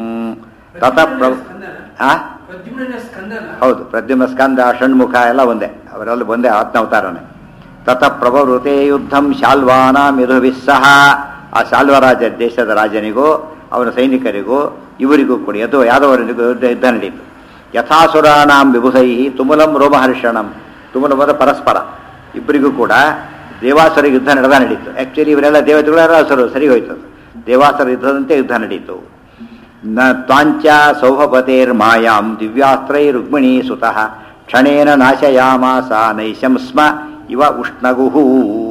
ತತಃ ಪ್ರ ಆ? ಪ್ರದ್ಯುಮ್ನ ಸ್ಕಂದನ ಹೌದು ಪ್ರದ್ಯುಮ್ನ ಸ್ಕಂದ ಷಣ್ಮುಖ ಎಲ್ಲ ಒಂದೇ ಅವರೆಲ್ಲ ಒಂದೇ ಆತ್ಮಾವತಾರನೇ ತತಃ ಪ್ರಭವೃತೆ ಯುದ್ಧಂ ಶಾಲ್ವಾನಾಂ ಯದುಭಿಃ ಸಹ ಆ ಶಾಲ್ವರಾಜ ದೇಶದ ರಾಜನಿಗೂ ಅವನ ಸೈನಿಕರಿಗೂ ಇವರಿಗೂ ಕೂಡ ಯದು ಯಾದವರಿಗೂ ಯುದ್ಧ ಯುದ್ಧ ನಡೀತು ಯಥಾಸುರಾಣಾಂ ವಿಭುಧೈ ತುಮುಲಂ ರೋಮಹರ್ಷಣಂ ತುಮುಲಮದ ಪರಸ್ಪರ ಇಬ್ಬರಿಗೂ ಕೂಡ ದೇವಾಸುರ ಯುದ್ಧ ನಡೆದ ನಡೀತು ಆ್ಯಕ್ಚುಲಿ ಇವರೆಲ್ಲ ದೇವತೆಗಳೆಲ್ಲ ಹಸರು ಸರಿ ಹೋಯ್ತು ಅದು. ದೇವಾಸುರ ಯುದ್ಧದಂತೆ ಯುದ್ಧ ನಡೀತು ನ ತ್ವಾಂಚ ಸೌಭಪತೇರ್ಮಾಯಾಂ ದಿವ್ಯಾಸ್ತ್ರೈ ರುಕ್ಮಿಣೀ ಸುತಃ ಕ್ಷಣೇನ ನಾಶಯಾಮಾಸ ನೈಶಂ ಸ್ಮ ಇವ ಉಷ್ಣಗುಹು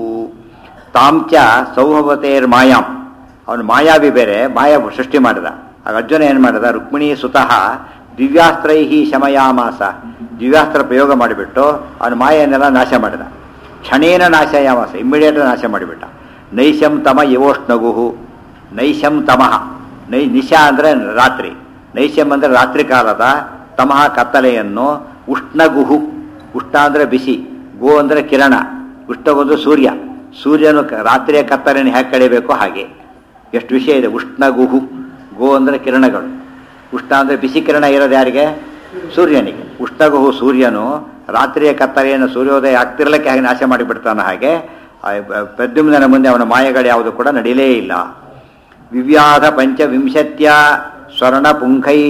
ತಾಂಚ ಸೌಭಪತೇರ್ಮಾಯಾಂ ಅವನು ಮಾಯಾವಿ ಬೇರೆ ಮಾಯ ಸೃಷ್ಟಿ ಮಾಡಿದ ಆಗ ಅರ್ಜುನ ಏನು ಮಾಡಿದ ರುಕ್ಮಿಣೀ ಸುತಃ ದಿವ್ಯಾಸ್ತ್ರೈ ಶಮಯಾಮಾಸ ದಿವ್ಯಾಸ್ತ್ರ ಪ್ರಯೋಗ ಮಾಡಿಬಿಟ್ಟು ಅವನು ಮಾಯನ್ನೆಲ್ಲ ನಾಶ ಮಾಡಿದ ಕ್ಷಣೇನ ನಾಶಯಾಮಾಸ ಇಮ್ಮಿಡಿಯೇಟ್ ನಾಶ ಮಾಡಿಬಿಟ್ಟ ನೈಶಂ ತಮ ಯವೋಷ್ಣಗುಹು ನೈಶಂ ತಮಃ ನೈ ನಿಶಾ ಅಂದರೆ ರಾತ್ರಿ ನೈಶಂ ಅಂದರೆ ರಾತ್ರಿ ಕಾಲದ ತಮಃ ಕತ್ತಲೆಯನ್ನು ಉಷ್ಣಗುಹು ಉಷ್ಣ ಅಂದರೆ ಬಿಸಿ ಗೋ ಅಂದರೆ ಕಿರಣ ಉಷ್ಣಗೊಂದು ಸೂರ್ಯ ಸೂರ್ಯನು ಕ- ರಾತ್ರಿಯ ಕತ್ತಲೆಯನ್ನು ಹೇಗೆ ಕಡಿಬೇಕೋ ಹಾಗೆ ಎಷ್ಟು ವಿಷಯ ಇದೆ ಉಷ್ಣಗುಹು ಗೋ ಅಂದರೆ ಕಿರಣಗಳು ಉಷ್ಣ ಅಂದರೆ ಬಿಸಿ ಕಿರಣ ಇರೋದು ಯಾರಿಗೆ ಸೂರ್ಯನಿಗೆ ಉಷ್ಣಗುಹು ಸೂರ್ಯನು ರಾತ್ರಿಯ ಕತ್ತಲೆಯನ್ನು ಸೂರ್ಯೋದಯ ಆಗ್ತಿರ್ಲಿಕ್ಕೆ ಹಾಗೆ ನಾಶ ಮಾಡಿಬಿಡ್ತಾನೆ ಹಾಗೆ ಆ ಬ- ಪ್ರದ್ಯುಮ್ನನ ಮುಂದೆ ಅವನ ಮಾಯಗಳು ಯಾವುದು ಕೂಡ ನಡೀಲೇ ಇಲ್ಲ ವಿವ್ಯಾಧ ಪಂಚವಿಂಶತ್ಯ ಸ್ವರ್ಣಪುಂಖೈ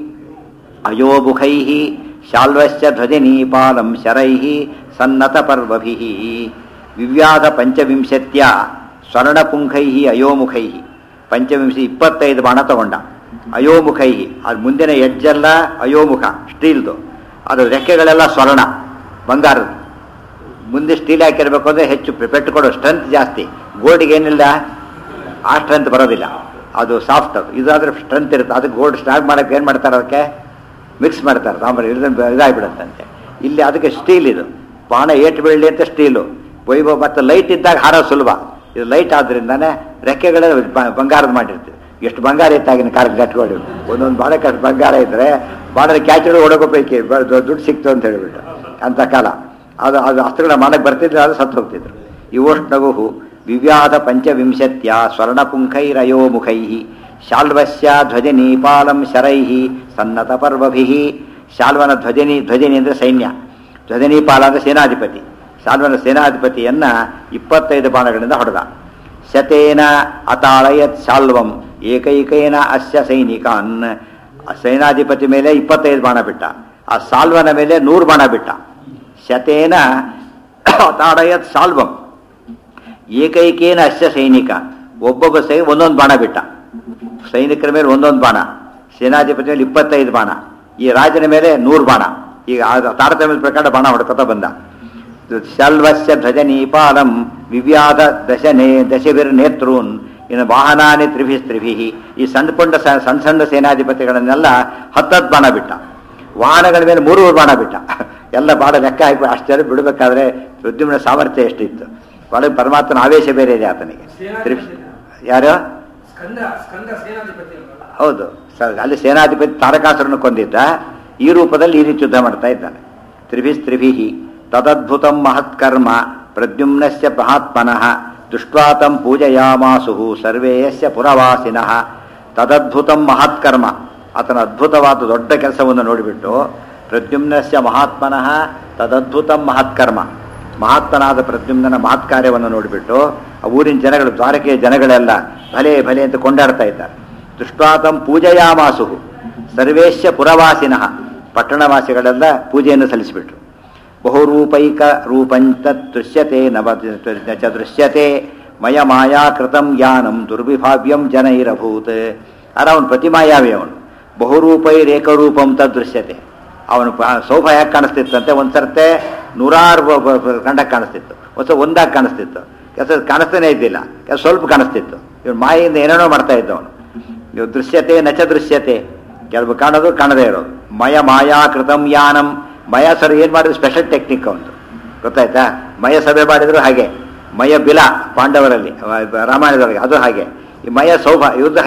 ಅಯೋಬುಖೈ ಶಾಲ್ವಶ್ಚ ಧ್ವಜನೀಪಾಲಂ ಶರೈ ಸನ್ನತ ಪರ್ವಭಿ ವಿವ್ಯಾಧ ಪಂಚವಿಂಶತ್ಯ ಸ್ವರ್ಣಪುಂಖೈ ಅಯೋಮುಖೈ ಪಂಚವಿಂಶ ಇಪ್ಪತ್ತೈದು ಬಾಣ ತಗೊಂಡ ಅಯೋಮುಖೈ ಅದು ಮುಂದಿನ ಎಜ್ಜೆಲ್ಲ ಅಯೋಮುಖ ಸ್ಟೀಲ್ದು ಅದು ರೆಕ್ಕೆಗಳೆಲ್ಲ ಸ್ವರ್ಣ ಬಂಗಾರದ್ದು ಮುಂದೆ ಸ್ಟೀಲ್ ಹಾಕಿರ್ಬೇಕು ಅಂದರೆ ಹೆಚ್ಚು ಪೆಟ್ಟು ಕೊಡೋ ಸ್ಟ್ರೆಂತ್ ಜಾಸ್ತಿ ಗೋಲ್ಡ್ಗೆ ಏನಿಲ್ಲ ಆ ಸ್ಟ್ರೆಂತ್ ಬರೋದಿಲ್ಲ ಅದು ಸಾಫ್ಟ್ ಅದು ಇದಾದ್ರೆ ಸ್ಟ್ರೆಂತ್ ಇರುತ್ತೆ ಅದಕ್ಕೆ ಗೋಲ್ಡ್ ಸ್ಟಾರ್ಟ್ ಮಾಡೋಕೆ ಏನು ಮಾಡ್ತಾರೆ ಅದಕ್ಕೆ ಮಿಕ್ಸ್ ಮಾಡ್ತಾರೆ ತಾಮ್ರ ಇಳಿದ ಇದಾಗ್ಬಿಡುತ್ತಂತೆ ಇಲ್ಲಿ ಅದಕ್ಕೆ ಸ್ಟೀಲ್ ಇದು ಬಾಣ ಏಟು ಬೀಳಲಿ ಅಂತ ಸ್ಟೀಲು ವೈಭವ ಮತ್ತು ಲೈಟ್ ಇದ್ದಾಗ ಹಾರೋ ಸುಲಭ ಇದು ಲೈಟ್ ಆದ್ರಿಂದಾನೆ ರೆಕ್ಕೆಗಳ ಬಂಗಾರದ ಮಾಡಿರ್ತೀವಿ ಎಷ್ಟು ಬಂಗಾರ ಇತ್ತಾಗಿನ ಕಾಲಕ್ಕೆ ಗಟ್ಕೊಂಡು ಒಂದೊಂದು ಬಾಣಕ್ಕೆ ಅಷ್ಟು ಬಂಗಾರ ಇದ್ದರೆ ಬಾಣದ ಕ್ಯಾಚರು ಹೊಡಕೋಬೇಕು ದುಡ್ಡು ಸಿಕ್ತು ಅಂತ ಹೇಳಿಬಿಟ್ಟು ಅಂತ ಕಾಲ ಅದು ಅದು ಅಸ್ತ್ರಗಳ ಮಾಡಕ್ಕೆ ಬರ್ತಿದ್ರೆ ಅದು ಸತ್ತು ಹೋಗ್ತಿದ್ರು ಇವೋಷ್ಣಗು ವಿವ್ಯಾಧ ಪಂಚವಿಂಶತ್ಯ ಸ್ವರ್ಣಪುಂಖೈರಯೋಮುಖೈ ಶಾಲ್ವಸ್ಯ ಧ್ವಜನೀಪಾಲಂ ಶರೈ ಸನ್ನತ ಪರ್ವಭಿ ಶಾಲ್ವನ ಧ್ವಜನಿ ಧ್ವಜನಿ ಅಂದರೆ ಸೈನ್ಯ ಧ್ವಜನೀಪಾಲ ಅಂದರೆ ಸೇನಾಧಿಪತಿ ಶಾಲ್ವನ ಸೇನಾಧಿಪತಿಯನ್ನ ಇಪ್ಪತ್ತೈದು ಬಾಣಗಳಿಂದ ಹೊಡೆದ ಶತೇನ ಅತಾಳಯತ್ ಶಾಲ್ವಂ ಏಕೈಕೇನ ಅಸ್ಯ ಸೈನಿಕಾನ್ ಆ ಸೇನಾಧಿಪತಿ ಮೇಲೆ ಇಪ್ಪತ್ತೈದು ಬಾಣ ಬಿಟ್ಟ ಆ ಸಾಲ್ವನ ಮೇಲೆ ನೂರು ಬಾಣ ಬಿಟ್ಟ ಶತೇನ ಅತಾಡಯತ್ ಸಾಲ್ವಂ ಏಕೈಕೇನ ಅಸ್ಯ ಸೈನಿಕ ಒಬ್ಬೊಬ್ಬ ಸೈ ಒಂದೊಂದು ಬಾಣ ಬಿಟ್ಟ ಸೈನಿಕರ ಮೇಲೆ ಒಂದೊಂದು ಬಾಣ ಸೇನಾಧಿಪತಿ ಮೇಲೆ ಇಪ್ಪತ್ತೈದು ಬಾಣ ಈ ರಾಜನ ಮೇಲೆ ನೂರು ಬಾಣ ಈಗ ಆ ತಾರತಮ್ಯದ ಪ್ರಕಾರ ಬಾಣ ಹೊಡ್ಕೊತಾ ಬಂದ ಶಲ್ವಸ್ಯ ಧ್ವಜನೀಪಾಲಂ ವಿವ್ಯಾಧ ದಶನೇ ದಶವಿರ್ ನೇತೃನ್ ಇನ್ನು ವಾಹನಾನಿ ತ್ರಿಭಿ ತ್ರಿಭಿ ಈ ಸಣ್ಣ ಪುಂಡ ಸ- ಸಣ್ಣ ಸಣ್ಣ ಸೇನಾಧಿಪತಿಗಳನ್ನೆಲ್ಲ ಹತ್ತತ್ತು ಬಾಣ ಬಿಟ್ಟ ವಾಹನಗಳ ಮೇಲೆ ಮೂರು ಬಾಣ ಬಿಟ್ಟ ಎಲ್ಲ ಬಾಣ ಲೆಕ್ಕ ಹಾಕಿ ಅಷ್ಟೆಲ್ಲ ಬಿಡಬೇಕಾದ್ರೆ ಉದ್ಯಮನ ಸಾಮರ್ಥ್ಯ ಎಷ್ಟಿತ್ತು ಒಳಗೆ ಪರಮಾತ್ಮನ ಆವೇಶ ಬೇರೆ ಇದೆ ಆತನಿಗೆ ತ್ರಿಭಿ ಯಾರು ಸ್ಕಂದ ಸ್ಕಂದ ಸೇನಾಧಿಪತಿ ಅಲ್ವಲ್ಲ ಹೌದು ಸ- ಅಲ್ಲಿ ಸೇನಾಧಿಪತಿ ತಾರಕಾಸುರನ್ನು ಕೊಂದಿದ್ದ ಈ ರೂಪದಲ್ಲಿ ಈ ರೀತಿ ಯುದ್ಧ ಮಾಡ್ತಾ ಇದ್ದಾನೆ ತ್ರಿಭಿಸ್ ತ್ರಿಭಿಹಿ ತದದ್ಭುತಂ ಮಹತ್ಕರ್ಮ ಪ್ರದ್ಯುಮ್ನಸ್ಯ ಮಹಾತ್ಮನಃ ದುಷ್ಟ್ವಾತಂ ಪೂಜಯಾಮಾಸು ಸರ್ವೇ ಯಸ್ಯ ಪುರವಾಸಿನಃ ತದದ್ಭುತಂ ಮಹತ್ಕರ್ಮ ಆತನ ಅದ್ಭುತವಾದ ದೊಡ್ಡ ಕೆಲಸವನ್ನು ನೋಡಿಬಿಟ್ಟು ಪ್ರದ್ಯುಮ್ನಸ್ಯ ಮಹಾತ್ಮನಃ ತದದ್ಭುತಂ ಮಹತ್ಕರ್ಮ ಮಹಾತ್ಮನಾದ ಪ್ರದ್ಯುಮ್ನನ ಮಹತ್ ಕಾರ್ಯವನ್ನು ನೋಡಿಬಿಟ್ಟು ಆ ಊರಿನ ಜನಗಳು ದ್ವಾರಕೆಯ ಜನಗಳೆಲ್ಲ ಭಲೆ ಭಲೆ ಅಂತ ಕೊಂಡಾಡ್ತಾ ಇದ್ದಾರೆ ದುಷ್ಟಾತಂ ಪೂಜೆಯಾಮಾಸು ಸರ್ವೇಶ್ಯ ಪುರವಾಸಿನಃ ಪಟ್ಟಣವಾಸಿಗಳೆಲ್ಲ ಪೂಜೆಯನ್ನು ಸಲ್ಲಿಸಿಬಿಟ್ರು ಬಹುರೂಪೈಕ ರೂಪಂತ ದೃಶ್ಯತೆ ನವ ಚ ದೃಶ್ಯತೆ ಮಯ ಮಾಯಾ ಕೃತಂ ಜ್ಞಾನಂ ದುರ್ವಿಭಾವ್ಯಂ ಜನೈರಭೂತ್ ಅರ ಅವನು ಪ್ರತಿಮಾಯಾವಿ ಅವನು ಬಹುರೂಪೈರೇಕರೂಪಂ ತದ್ ದೃಶ್ಯತೆ ಅವನು ಪ- ಸೌಭ ಯಾಕೆ ಕಾಣಿಸ್ತಿತ್ತಂತೆ ಒಂದು ಸರ್ತೆ ನೂರಾರು ಬ- ಬ- ಬ- ಕಂಡಕ್ಕೆ ಕಾಣಿಸ್ತಿತ್ತು ಒಂದು ಒಂದಾಗಿ ಕಾಣಿಸ್ತಿತ್ತು ಕೆಲಸ ಕಾಣಿಸ್ತಾನೆ ಇದ್ದಿಲ್ಲ ಕೆಲಸ ಸ್ವಲ್ಪ ಕಾಣಿಸ್ತಿತ್ತು ಇವನು ಮಾಯಿಂದ ಏನೇನೋ ಮಾಡ್ತಾ ಇದ್ದ ಅವನು ಇವು ದೃಶ್ಯತೆ ನಚ ದೃಶ್ಯತೆ ಕೆಲವು ಕಾಣೋದು ಕಾಣದೇ ಇರೋದು ಮಯ ಮಾಯಾ ಕೃತಂ ಯಾನಂ ಮಯ ಸರ್ ಏನು ಮಾಡಿದ್ರು ಸ್ಪೆಷಲ್ ಟೆಕ್ನಿಕ್ ಅವನು ಗೊತ್ತಾಯ್ತಾ ಮಯ ಸಭೆ ಮಾಡಿದ್ರು ಹಾಗೆ ಮಯ ಬಿಲ ಪಾಂಡವರಲ್ಲಿ ಅವ- ರಾಮಾಯಣದೊಳಗೆ ಅದು ಹಾಗೆ ಈ ಮಯ ಸೌಭ ಇವ್ರದ್ದು ಹಾಗೇನೆ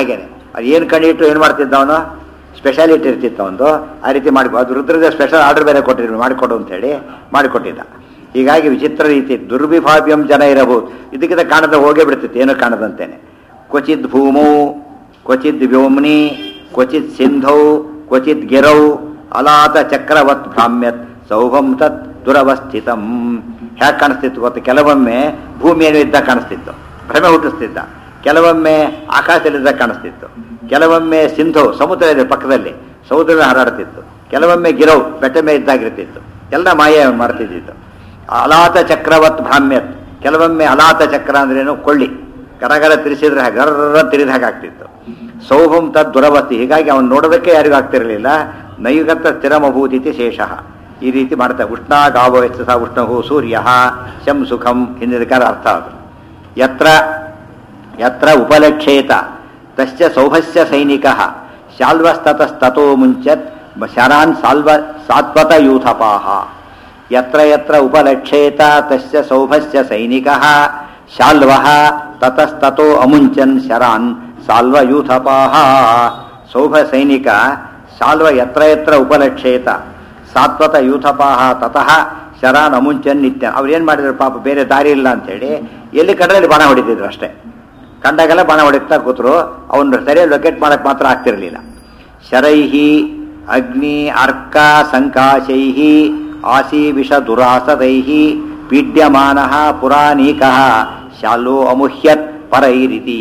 ಅದು ಏನು ಕಂಡಿಟ್ಟು ಏನು ಮಾಡ್ತಿದ್ದ ಅವನು ಸ್ಪೆಷಾಲಿಟಿ ಇರ್ತಿತ್ತು ಅವನು ಆ ರೀತಿ ಮಾಡಿ ಅದು ರುದ್ರದ ಸ್ಪೆಷಲ್ ಆರ್ಡರ್ ಬೇರೆ ಕೊಟ್ಟಿದ್ರು ಮಾಡಿಕೊಡು ಅಂತೇಳಿ ಮಾಡಿಕೊಟ್ಟಿದ್ದ ಹೀಗಾಗಿ ವಿಚಿತ್ರ ರೀತಿ ದುರ್ವಿಭಾವ್ಯಂ ಜನ ಇರಬಹುದು ಇದಕ್ಕಿಂತ ಕಾಣದ ಹೋಗೇ ಬಿಡ್ತಿತ್ತು ಏನೂ ಕಾಣದಂತೇನೆ ಕ್ವಚಿತ್ ಭೂಮೌ ಕ್ವಚಿತ್ ವ್ಯೋಮ್ನಿ ಕ್ವಚಿತ್ ಸಿಂಧೌ ಕ್ವಚಿತ್ ಗಿರೌ ಅಲಾತ ಚಕ್ರವತ್ ಭ್ರಾಮ್ಯತ್ ಸೌಭಂ ತತ್ ದುರವಸ್ಥಿತಂ ಹೇಗೆ ಕಾಣಿಸ್ತಿತ್ತು ಗೊತ್ತು ಕೆಲವೊಮ್ಮೆ ಭೂಮಿಯನ್ನು ಇದ್ದಾಗ ಕಾಣಿಸ್ತಿತ್ತು ಭ್ರಮೆ ಹುಟ್ಟಿಸ್ತಿದ್ದ ಕೆಲವೊಮ್ಮೆ ಆಕಾಶದಲ್ಲಿದ್ದಾಗ ಕಾಣಿಸ್ತಿತ್ತು ಕೆಲವೊಮ್ಮೆ ಸಿಂಧು ಸಮುದ್ರ ಇದೆ ಪಕ್ಕದಲ್ಲಿ ಸಮುದ್ರದಲ್ಲಿ ಹಾರಾಡ್ತಿತ್ತು ಕೆಲವೊಮ್ಮೆ ಗಿರವ್ ಬೆಟ್ಟ ಮೇಲೆ ಇದ್ದಾಗಿರ್ತಿತ್ತು ಎಲ್ಲ ಮಾಯ ಮಾಡ್ತಿದ್ದಿತ್ತು ಅಲಾತ ಚಕ್ರವತ್ ಭ್ರಾಮ್ಯತ್ ಕೆಲವೊಮ್ಮೆ ಅಲಾತ ಚಕ್ರ ಅಂದ್ರೇನು ಕೊಳ್ಳಿ ಗರಗರ ತಿರ್ಸಿದ್ರೆ ಗರ್ರ ತಿರಿದ ಹಾಗೆ ಆಗ್ತಿತ್ತು ಸೌಭಂ ತದ್ ದುರವಸ್ತಿ ಹೀಗಾಗಿ ಅವನು ನೋಡೋದಕ್ಕೆ ಯಾರಿಗೂ ಆಗ್ತಿರಲಿಲ್ಲ ನೈಗತ ಸ್ಥಿರಮಭೂತಿತಿ ಶೇಷಃ ಈ ರೀತಿ ಮಾಡ್ತಾರೆ ಉಷ್ಣ ಗಾವ ಸಹ ಉಷ್ಣಹು ಸೂರ್ಯ ಶಂ ಸುಖಂ ಹಿಂದಿನ ಅರ್ಥ ಅದು ಯತ್ರ ಯತ್ರ ಉಪಲಕ್ಷೇತ ತಸ್ಯ ಸೌಭಸ್ಯ ಸೈನಿಕ ಶಾಲ್ವಸ್ತತಸ್ತೋ ಮುಂಚತ್ ಶರಾನ್ ಸಾಲ್ವ ಸಾತ್ವತ ಯೂಥಪಾಹ ಯತ್ರ ಯತ್ರ ಉಪಲಕ್ಷೇತ ತಸ್ಯ ಸೌಭಸ್ಯ ಸೈನಿಕ ಶಾಲ್ವ ತತಸ್ತೋ ಅಮುಂಚನ್ ಶರಾನ್ ಸಾಲ್ವ ಯೂಥಪಾಹ ಸೌಭ ಸೈನಿಕ ಶಾಲ್ವ ಯತ್ರ ಯತ್ರ ಉಪಲಕ್ಷೇತ ಸಾತ್ವತ ಯೂಥಪಾಹ ತತಃ ಶರಾನ್ ಅಮುಂಚನ್ ನಿತ್ಯ ಅವ್ರು ಏನು ಮಾಡಿದ್ರು ಪಾಪ ಬೇರೆ ದಾರಿ ಇಲ್ಲ ಅಂತೇಳಿ ಎಲ್ಲಿ ಕಂಡ್ರೆ ಬಾಣ ಹೊಡಿತಿದ್ರು ಅಷ್ಟೇ ಕಂಡಾಗೆಲ್ಲ ಬಾಣ ಹೊಡಿತಾ ಕೂತರು ಅವನು ಸರಿಯಾಗಿ ಲೊಕೇಟ್ ಮಾಡಕ್ ಮಾತ್ರ ಆಗ್ತಿರ್ಲಿಲ್ಲ ಶರೈಹಿ ಅಗ್ನಿ ಅರ್ಕ ಸಂಕಾಶೈಹಿ ಆಸಿ ವಿಷ ದುರಾಸದೈಹಿ ಪೀಡ್ಯಮಾನ ಪುರಾಣೀಕ ಶಾಲೋ ಅಮುಹ್ಯತ್ ಪರೈರಿತಿ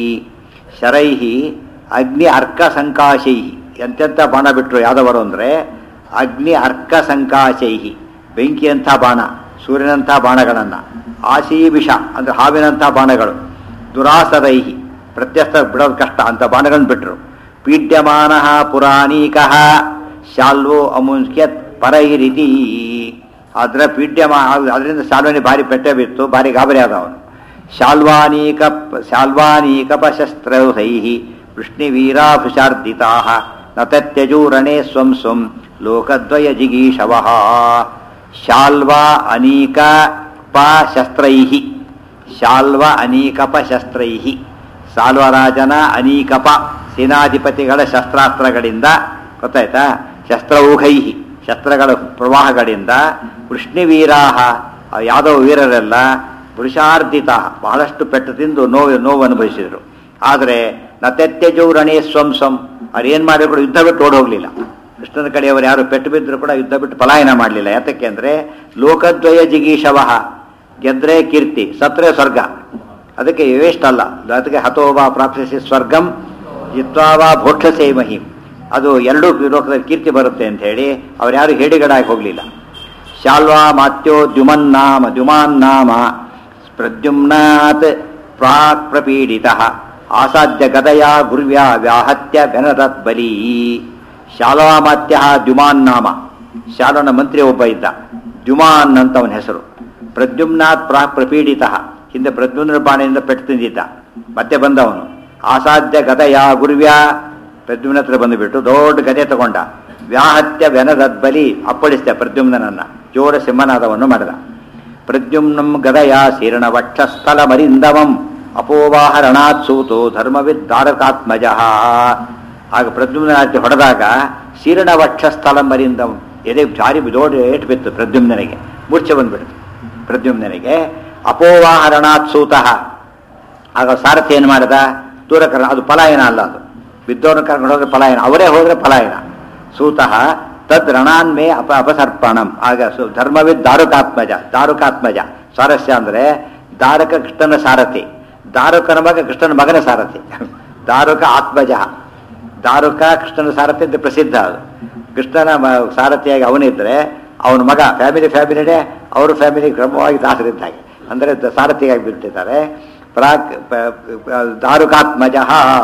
ಶರೈಹಿ ಅಗ್ನಿ ಅರ್ಕ ಸಂಕಾಶೈಹಿ ಎಂತೆಂಥ ಬಾಣ ಬಿಟ್ರು ಯಾದವರು ಅಂದರೆ ಅಗ್ನಿ ಅರ್ಕ ಸಂಕಾಶೈಹಿ ಬೆಂಕಿಯಂಥ ಬಾಣ ಸೂರ್ಯನಂಥ ಬಾಣಗಳನ್ನು ಆಸಿ ವಿಷ ಅಂದರೆ ಹಾವಿನಂಥ ಬಾಣಗಳು ದುರಾಸದೈಹಿ ಪ್ರತ್ಯಸ್ಥ ಬಿಡೋದು ಕಷ್ಟ ಅಂತ ಬಾಣಗಳನ್ನು ಬಿಟ್ರು ಪೀಡ್ಯಮಾನ ಪುರಾಣೀಕ ಶಾಲ್ವೋ ಅಮುಂಕ್ಯತ್ ಪರೈರಿತಿ ಅದರ ಪೀಡ್ಯಮಾ ಅದರಿಂದ ಶಾಲ್ವನಿ ಭಾರಿ ಪೆಟ್ಟೆ ಬಿತ್ತು ಭಾರಿ ಗಾಬರಿ ಆದ ಅವನು ಶಾಲ್ವಾನೀಕ ಶಾಲ್ವಾನೀಕಪ ಶಸ್ತ್ರೌಹೈ ವೃಷ್ಣಿವೀರಾಭುಷಾರ್ದಿತಾ ನ ತತ್ಯಜೂರಣೆ ಸ್ವಂ ಸ್ವಂ ಲೋಕದ್ವಯ ಜಿಗೀಷವ ಶಾಲ್ವಾ ಅನೀಕ ಪ ಶಸ್ತ್ರೈಹಿ ಶಾಲ್ವ ಅನೀಕಪ ಶಸ್ತ್ರೈಹಿ ಸಾಲ್ವರಾಜನ ಅನೀಕಪ ಸೇನಾಧಿಪತಿಗಳ ಶಸ್ತ್ರಾಸ್ತ್ರಗಳಿಂದ ಗೊತ್ತಾಯ್ತಾ ಶಸ್ತ್ರೌಘೈಹಿ ಶಸ್ತ್ರಗಳ ಪ್ರವಾಹಗಳಿಂದ ವೃಷ್ಣಿವೀರಾಹ ಯಾದವ ವೀರರೆಲ್ಲ ಪುರುಷಾರ್ಧಿತ ಬಹಳಷ್ಟು ಪೆಟ್ಟು ತಿಂದು ನೋವು ನೋವು ಅನುಭವಿಸಿದರು ಆದರೆ ನತೆತ್ಯಜೌರಣೆ ಸ್ವಂ ಸ್ವಂ ಅವ್ರು ಏನು ಮಾಡಿದ್ರು ಕೂಡ ಯುದ್ಧ ಬಿಟ್ಟು ಓಡ್ ಹೋಗಲಿಲ್ಲ ಕೃಷ್ಣನ ಕಡೆಯವರು ಯಾರು ಪೆಟ್ಟು ಬಿದ್ದರೂ ಕೂಡ ಯುದ್ಧ ಬಿಟ್ಟು ಪಲಾಯನ ಮಾಡಲಿಲ್ಲ ಯಾತಕ್ಕೆ ಅಂದರೆ ಲೋಕದ್ವಯ ಜಿಗೀಶವಹ ಗೆದ್ರೆ ಕೀರ್ತಿ ಸತ್ರೆ ಸ್ವರ್ಗ ಅದಕ್ಕೆ ವೇಸ್ಟ್ ಅಲ್ಲ ಅದಕ್ಕೆ ಹತೋವಾ ಪ್ರಾಪ್ತಿಸಿ ಸ್ವರ್ಗಂ ಜಿತ್ವಾವಾ ಭೋಕ್ಷಸೇ ಮಹಿಂ ಅದು ಎರಡೂ ಲೋಕದಲ್ಲಿ ಕೀರ್ತಿ ಬರುತ್ತೆ ಅಂತ ಹೇಳಿ ಅವ್ರು ಯಾರು ಹೇಡಿಗಡಾಗಿ ಹೋಗಲಿಲ್ಲ ಶಾಲ್ವಾ ಮಾತ್ಯೋ ದ್ಯುಮನ್ನಾಮ ದ್ಯುಮಾನ್ನಾಮ ಪ್ರದ್ಯುಮ್ನಾತ್ ಪ್ರಾಕ್ ಪ್ರಪೀಡಿತ ಆಸಾಧ್ಯ ಗದಯ ಗುರ್ವ್ಯಾ ವ್ಯಾಹತ್ಯ ವ್ಯನರತ್ ಬಲಿ ಶಾಲ್ವಾಮಾತ್ಯ ದ್ಯುಮಾನ್ನಾಮ ಶಾಲನ ಮಂತ್ರಿ ಒಬ್ಬ ಇದ್ದ ದ್ಯುಮಾನ್ ಅಂತ ಅವನ ಹೆಸರು ಪ್ರದ್ಯುಮ್ನಾಥ್ ಪ್ರಾಕ್ ಪ್ರಪೀಡಿತ ಹಿಂದೆ ಪ್ರದ್ಯುಮ್ನ ಬಾಣೆಯಿಂದ ಪೆಟ್ಟು ತಿಂದಿದ್ದ ಮತ್ತೆ ಬಂದವನು ಆಸಾಧ್ಯ ಗದಯ ಗುರ್ವ್ಯಾ ಪ್ರದ್ಯುಮ್ನ ಹತ್ರ ಬಂದುಬಿಟ್ಟು ದೊಡ್ಡ ಗದೆ ತಗೊಂಡ ವ್ಯಾಹತ್ಯ ವ್ಯನದದ್ಬಲಿ ಅಪ್ಪಳಿಸಿದ ಪ್ರದ್ಯುಮ್ನನ್ನ ಜೋರ ಸಿಂಹನಾದವನ್ನು ಮಾಡಿದ ಪ್ರದ್ಯುಮ್ನಂ ಗದಯ ಶೀರ್ಣ ವಕ್ಷಸ್ಥಲ ಮರಿಂದವಂ ಅಪೋವಾಹರಣಾತ್ ಸೂತೋ ಧರ್ಮವಿದ್ ದಾರಕಾತ್ಮಜ ಆಗ ಪ್ರದ್ಯುಮ್ನ ಹೊಡೆದಾಗ ಶೀರ್ಣ ವಕ್ಷಸ್ಥಲ ಮರಿಂದವಂ ಎದೆ ಜಾರಿ ದೊಡ್ಡ ಏಟು ಬಿತ್ತು ಪ್ರದ್ಯುಮ್ನನಿಗೆ ಮೂರ್ಛೆ ಬಂದ್ಬಿಡ್ತು ಪ್ರದ್ಯುಮ್ನನಿಗೆ ಅಪೋವಾಹರಣಾತ್ ಸೂತಃ ಆಗ ಸಾರಥಿ ಏನು ಮಾಡಿದ ದೂರ ಕರ್ಣ ಅದು ಪಲಾಯನ ಅಲ್ಲ ಅದು ಬಿದ್ದವ್ರನ್ನ ಕರ್ಕೊಂಡು ಹೋದ್ರೆ ಪಲಾಯನ ಅವರೇ ಹೋದ್ರೆ ಪಲಾಯನ ಸೂತಃ ತದ್ ರಣಾನ್ಮೇ ಅಪ ಅಪಸರ್ಪಣಂ ಆಗ ಸು ಧರ್ಮವಿದ್ ದಾರುಕಾತ್ಮಜ ದಾರುಕಾತ್ಮಜ ಸ್ವಾರಸ್ಯ ಅಂದರೆ ದಾರಕ ಕೃಷ್ಣನ ಸಾರಥಿ ದಾರುಕನ ಮಗ ಕೃಷ್ಣನ ಮಗನ ಸಾರಥಿ ದಾರುಕ ಆತ್ಮಜ ದಾರುಕ ಕೃಷ್ಣನ ಸಾರಥಿ ಅಂತ ಪ್ರಸಿದ್ಧ ಅದು ಕೃಷ್ಣನ ಮ- ಸಾರಥಿಯಾಗಿ ಅವನಿದ್ರೆ ಅವನ ಮಗ ಫ್ಯಾಮಿಲಿ ಫ್ಯಾಮಿಲಿನೇ ಅವ್ರ ಫ್ಯಾಮಿಲಿ ಕ್ರಮವಾಗಿ ದಾಸರಿದ್ದ ಹಾಗೆ ಅಂದರೆ ದ- ಸಾರಥಿಯಾಗಿ ಬಿಟ್ಟಿದ್ದಾರೆ ಪ್ರಾಕ್ ಪ- ಪ- ದಾರುಕಾತ್ಮಜ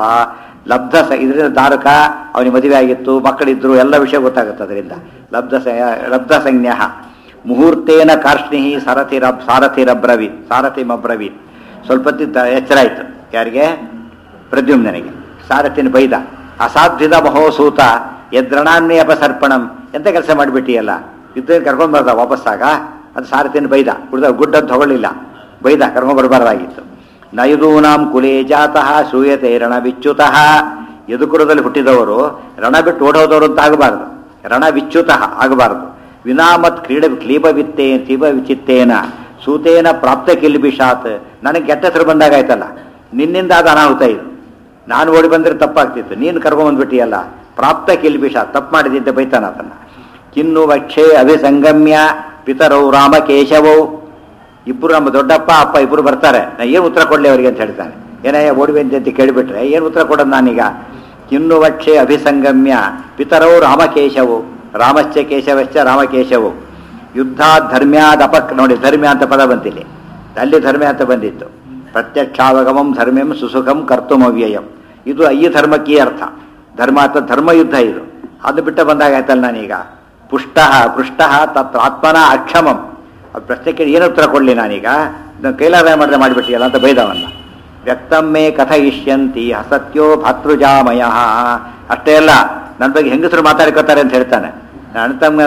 ಲಬ್ಧ ಸ ಇದರಿಂದ ದಾರುಕ ಅವನಿಗೆ ಮದುವೆ ಆಗಿತ್ತು ಮಕ್ಕಳಿದ್ರು ಎಲ್ಲ ವಿಷಯ ಗೊತ್ತಾಗುತ್ತೆ ಅದರಿಂದ ಲಬ್ಧ ಸ ಲಬ್ಧ ಸಂಜ್ಞ ಮುಹೂರ್ತೇನ ಕಾರ್ಷ್ಣಿ ಸಾರಥಿ ರಬ್ ಸಾರಥಿರಬ್ರವೀತ್ ಸಾರಥಿಮಬ್ರವೀತ್ ಸ್ವಲ್ಪ ಹೊತ್ತಿದ್ದ ಎಚ್ಚರ ಆಯಿತು ಯಾರಿಗೆ ಪ್ರದ್ಯುಮ್ನನಿಗೆ ಸಾರಥಿನ ಬೈದ ಅಸಾಧ್ಯದ ಮಹೋಸೂತ ಯದ್ರಣಾನ್ಮೇ ಅಪಸರ್ಪಣಂ ಎಂತ ಕೆಲಸ ಮಾಡಿಬಿಟ್ಟಿಯಲ್ಲ ಯುದ್ಧ ಕರ್ಕೊಂಡು ಬರ್ದ ವಾಪಸ್ಸಾಗ ಅದು ಸಾರಥಿನ ಬೈದ ಉಳಿದ ಗುಡ್ಡ ತಗೊಳ್ಳಿಲ್ಲ ಬೈದ ಕರ್ಕೊಂಡು ಬರಬಾರ್ದಾಗಿತ್ತು ನಯುದೂನಾಂ ಕುಲೇ ಜಾತಃ ಶ್ರೂಯತೆ ರಣವಿಚ್ಯುತಃ ಯದುಕುಲದಲ್ಲಿ ಹುಟ್ಟಿದವರು ರಣ ಬಿಟ್ಟು ಓಡೋದವರು ಅಂತ ಆಗಬಾರದು ರಣ ವಿಚ್ಯುತ ಆಗಬಾರದು ವಿನಾಮತ್ ಕ್ರೀಡ ಕ್ಲೀಬವಿತ್ತೇ ಕ್ಲೀಬ ವಿಚಿತ್ತೇನ ಸೂತೇನ ಪ್ರಾಪ್ತ ಕಿಲ್ಬಿಷಾತ್ ನನಗೆ ಕೆಟ್ಟ ಹೆಸರು ಬಂದಾಗ ಆಯ್ತಲ್ಲ ನಿನ್ನಿಂದ ಅದು ಅನಾಹುತ ಇದು ನಾನು ಓಡಿ ಬಂದ್ರೆ ತಪ್ಪಾಗ್ತಿತ್ತು ನೀನು ಕರ್ಕೊಂಬಂದ್ಬಿಟ್ಟಿಯಲ್ಲ ಪ್ರಾಪ್ತ ಕಿಲ್ಬಿಷಾತ್ ತಪ್ಪು ಮಾಡಿದ್ದೆ ಬೈತಾನ ಅದನ್ನ ಕಿನ್ನು ವಕ್ಷೆ ಅಭಿಸಂಗಮ್ಯ ಪಿತರೌ ರಾಮ ಕೇಶವೌ ಇಬ್ಬರು ನಮ್ಮ ದೊಡ್ಡಪ್ಪ ಅಪ್ಪ ಇಬ್ಬರು ಬರ್ತಾರೆ ನಾ ಏನು ಉತ್ತರ ಕೊಡಲಿ ಅವರಿಗೆ ಅಂತ ಹೇಳ್ತಾನೆ ಏನಯ್ಯ ಓಡುವೆ ಅಂತ ಕೇಳಿಬಿಟ್ರೆ ಏನು ಉತ್ತರ ಕೊಡೋದು ನಾನೀಗ ಕಿನ್ನು ವಕ್ಷೆ ಅಭಿಸಂಗಮ್ಯ ಪಿತರೌ ರಾಮಕೇಶವು ರಾಮಶ್ಚ ಕೇಶವಶ್ಚ ರಾಮಕೇಶವು ಯುದ್ಧ ಧರ್ಮ್ಯಾದ ಅಪಕ್ ನೋಡಿ ಧರ್ಮ್ಯ ಅಂತ ಪದ ಬಂತಿಲ್ಲಿ ಅಲ್ಲಿ ಧರ್ಮ್ಯ ಅಂತ ಬಂದಿತ್ತು ಪ್ರತ್ಯಕ್ಷಾವಗಮಂ ಧರ್ಮ್ಯಂ ಸುಸುಖಂ ಕರ್ತುಮವ್ಯಯಂ ಇದು ಈ ಧರ್ಮಕ್ಕೆ ಈ ಅರ್ಥ ಧರ್ಮ ಅಂತ ಧರ್ಮಯುದ್ಧ ಇದು ಅದು ಬಿಟ್ಟ ಬಂದಾಗ ಆಯ್ತಲ್ಲ ನಾನೀಗ ಪುಷ್ಟ ಪೃಷ್ಟ ತತ್ ಆತ್ಮನ ಅಕ್ಷಮಂ ಅದು ಪ್ರಶ್ನೆಗೆ ಏನು ಉತ್ತರ ಕೊಡಲಿ ನಾನೀಗ ಇದನ್ನ ಕೈಲಾದಾಯ ಮಾಡಿದ್ರೆ ಮಾಡಿಬಿಟ್ಟಿಯಲ್ಲ ಅಂತ ಬೈದವನ್ನ ವ್ಯಕ್ತಮ್ಮೆ ಕಥಯಿಷ್ಯಂತಿ ಹಸತ್ಯೋ ಭಾತೃಜಾಮಯ ಅಷ್ಟೇ ಅಲ್ಲ ನನ್ನ ಬಗ್ಗೆ ಹೆಂಗಸರು ಮಾತಾಡ್ಕೋತಾರೆ ಅಂತ ಹೇಳ್ತಾನೆ ನನ್ನ ತಮ್ಮ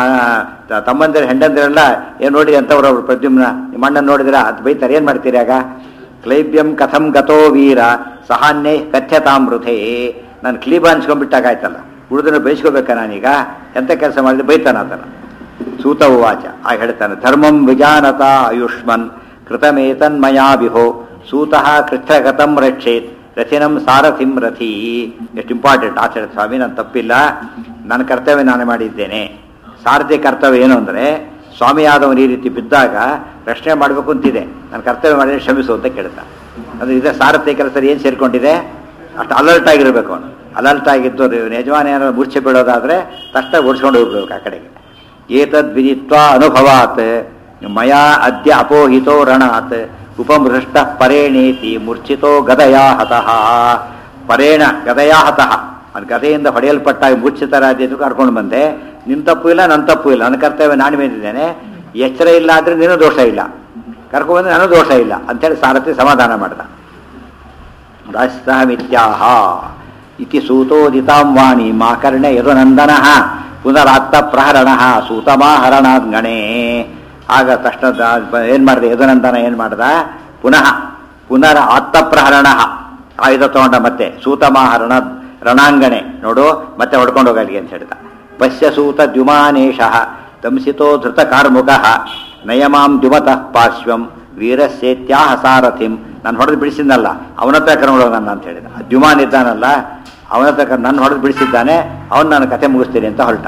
ತ- ತಮ್ಮಂದಿರ ಹೆಂಡಂದಿರೆಲ್ಲ ಏನು ನೋಡಿ ಅಂತವ್ರು ಅವ್ರು ಪ್ರದ್ಯುಮ್ನ ನಿಮ್ಮ ಅಣ್ಣನ ನೋಡಿದ್ರ ಅದು ಬೈತಾರೆ ಏನು ಮಾಡ್ತೀರಿ ಆಗ ಕ್ಲೈಬ್ಯಂ ಕಥಂ ಗತೋ ವೀರ ಸಹಾನ್ಯೇ ಕಥ್ಯತಾಮೃತೇ ನಾನು ಕ್ಲೀಬ ಅನ್ಸ್ಕೊಂಡ್ಬಿಟ್ಟಾಗ ಆಯ್ತಲ್ಲ ಉಳಿದನ್ನು ಬಯಸ್ಕೋಬೇಕಾ ನಾನೀಗ ಎಂಥ ಕೆಲಸ ಮಾಡಿದ್ರೆ ಬೈತಾನ ಆತನ ಸೂತ ಉವಾಚ ಆ ಹೇಳ್ತಾನೆ ಧರ್ಮಂ ವಿಜಾನತ ಆಯುಷ್ಮನ್ ಕೃತಮೇತನ್ಮಯಾ ವಿಹೋ ಸೂತಃ ಕೃಷ್ಣಗತಂ ರಕ್ಷೇತ್ ರಥಿನಂ ಸಾರಥಿಂ ರಥಿ ಎಷ್ಟು ಇಂಪಾರ್ಟೆಂಟ್ ಆಚಾರ್ಯ ಸ್ವಾಮಿ ನಾನು ತಪ್ಪಿಲ್ಲ ನನ್ನ ಕರ್ತವ್ಯ ನಾನು ಮಾಡಿದ್ದೇನೆ ಸಾರಥಿ ಕರ್ತವ್ಯ ಏನು ಅಂದರೆ ಸ್ವಾಮಿಯಾದವನು ಈ ರೀತಿ ಬಿದ್ದಾಗ ರಕ್ಷಣೆ ಮಾಡಬೇಕು ಅಂತಿದೆ ನನ್ನ ಕರ್ತವ್ಯ ಮಾಡಿದ್ರೆ ಕ್ಷಮಿಸು ಅಂತ ಕೇಳ್ತಾ ಅದು ಇದೆ ಸಾರಥಿ ಕೆಲಸ ಏನು ಸೇರಿಕೊಂಡಿದೆ ಅಷ್ಟು ಅಲರ್ಟ್ ಆಗಿರಬೇಕು ಅವನು ಅಲರ್ಟ್ ಆಗಿದ್ದು ಯಜಮಾನ ಏನಾದ್ರು ಮೂರ್ಛೆ ಬೀಳೋದಾದ್ರೆ ತಕ್ಷಣ ಓಡಿಸ್ಕೊಂಡು ಹೋಗ್ಬೇಕು ಆ ಕಡೆಗೆ ಏತದ್ ವಿದಿತ್ವ ಅನುಭವಾತ್ ಮಯಾ ಅದ್ಯ ಅಪೋಹಿತೋ ರಣಾತ್ ಉಪಮೃಷ್ಟ ಪರೇಣೇತಿ ಮೂರ್ಛಿತೋ ಗದಯಾ ಹತಃ ಪರೇಣ ಗದಯಾ ಹತಃ ಅವ್ನು ಗದೆಯಿಂದ ಹೊಡೆಯಲ್ಪಟ್ಟಾಗ ಮೂರ್ಛಿತರಾದಿದ್ದು ಕರ್ಕೊಂಡು ಬಂದೆ ನಿನ್ನ ತಪ್ಪು ಇಲ್ಲ ನನ್ನ ತಪ್ಪು ಇಲ್ಲ ನನ್ನ ಕರ್ತವ್ಯ ನಾನು ಮೇಲಿದ್ದೇನೆ ಎಚ್ಚರ ಇಲ್ಲ ಆದರೆ ನಿನ್ನ ದೋಷ ಇಲ್ಲ ಕರ್ಕೊಂಡ್ಬಂದ್ರೆ ನನಗೂ ದೋಷ ಇಲ್ಲ ಅಂತೇಳಿ ಸಾರಥಿ ಸಮಾಧಾನ ಮಾಡ್ದ ರಾಷ್ಟ್ರಮಿತ್ಯಾಹ ಇತಿ ಸೂತೋದಿತಾಂ ವಾಣಿ ಮಾಕರ್ಣೆ ಯದುನಂದನ ಪುನರಾತ್ತ ಪ್ರಹರಣ ಸೂತಮಾಹರಣಾದ್ ಗಣೇ ಆಗ ತಕ್ಷಣ ಏನು ಮಾಡಿದೆ ಯದುನಂದನ ಏನು ಮಾಡ್ದ ಪುನಃ ಪುನರ ಆತ್ತ ಪ್ರಹರಣ ಆಯುಧ ತಗೊಂಡ ಮತ್ತೆ ಸೂತಮಾಹರಣ ರಣಾಂಗಣೆ ನೋಡು ಮತ್ತೆ ಹೊಡ್ಕೊಂಡು ಹೋಗಲಿ ಅಂತ ಹೇಳಿದ ಪಶ್ಯ ಸೂತ ದ್ಯುಮಾನೇಶ ದಂಸಿತೋ ಧೃತ ಕಾರ್ಮುಕ ನಯಮಾಂ ದ್ಯುಮತಃ ಪಾರ್ಶ್ವಂ ವೀರಸ್ಯೇತ್ಯಾಹ ಸಾರಥಿಂ ನಾನು ಹೊಡೆದು ಬಿಡಿಸಿದ್ನಲ್ಲ ಅವನ ಹತ್ರ ಕರ್ಕೊಂಡು ಹೋಗೋಣ ಅಂತ ಹೇಳಿದ ಆ ದ್ಯುಮಾನ್ ಇದ್ದಾನಲ್ಲ ಅವನ ಹತ್ರ ಕರ್- ನನ್ನ ಹೊಡೆದು ಬಿಡಿಸಿದ್ದಾನೆ ಅವನು ನಾನು ಕತೆ ಮುಗಿಸ್ತೀನಿ ಅಂತ ಹೊರಟ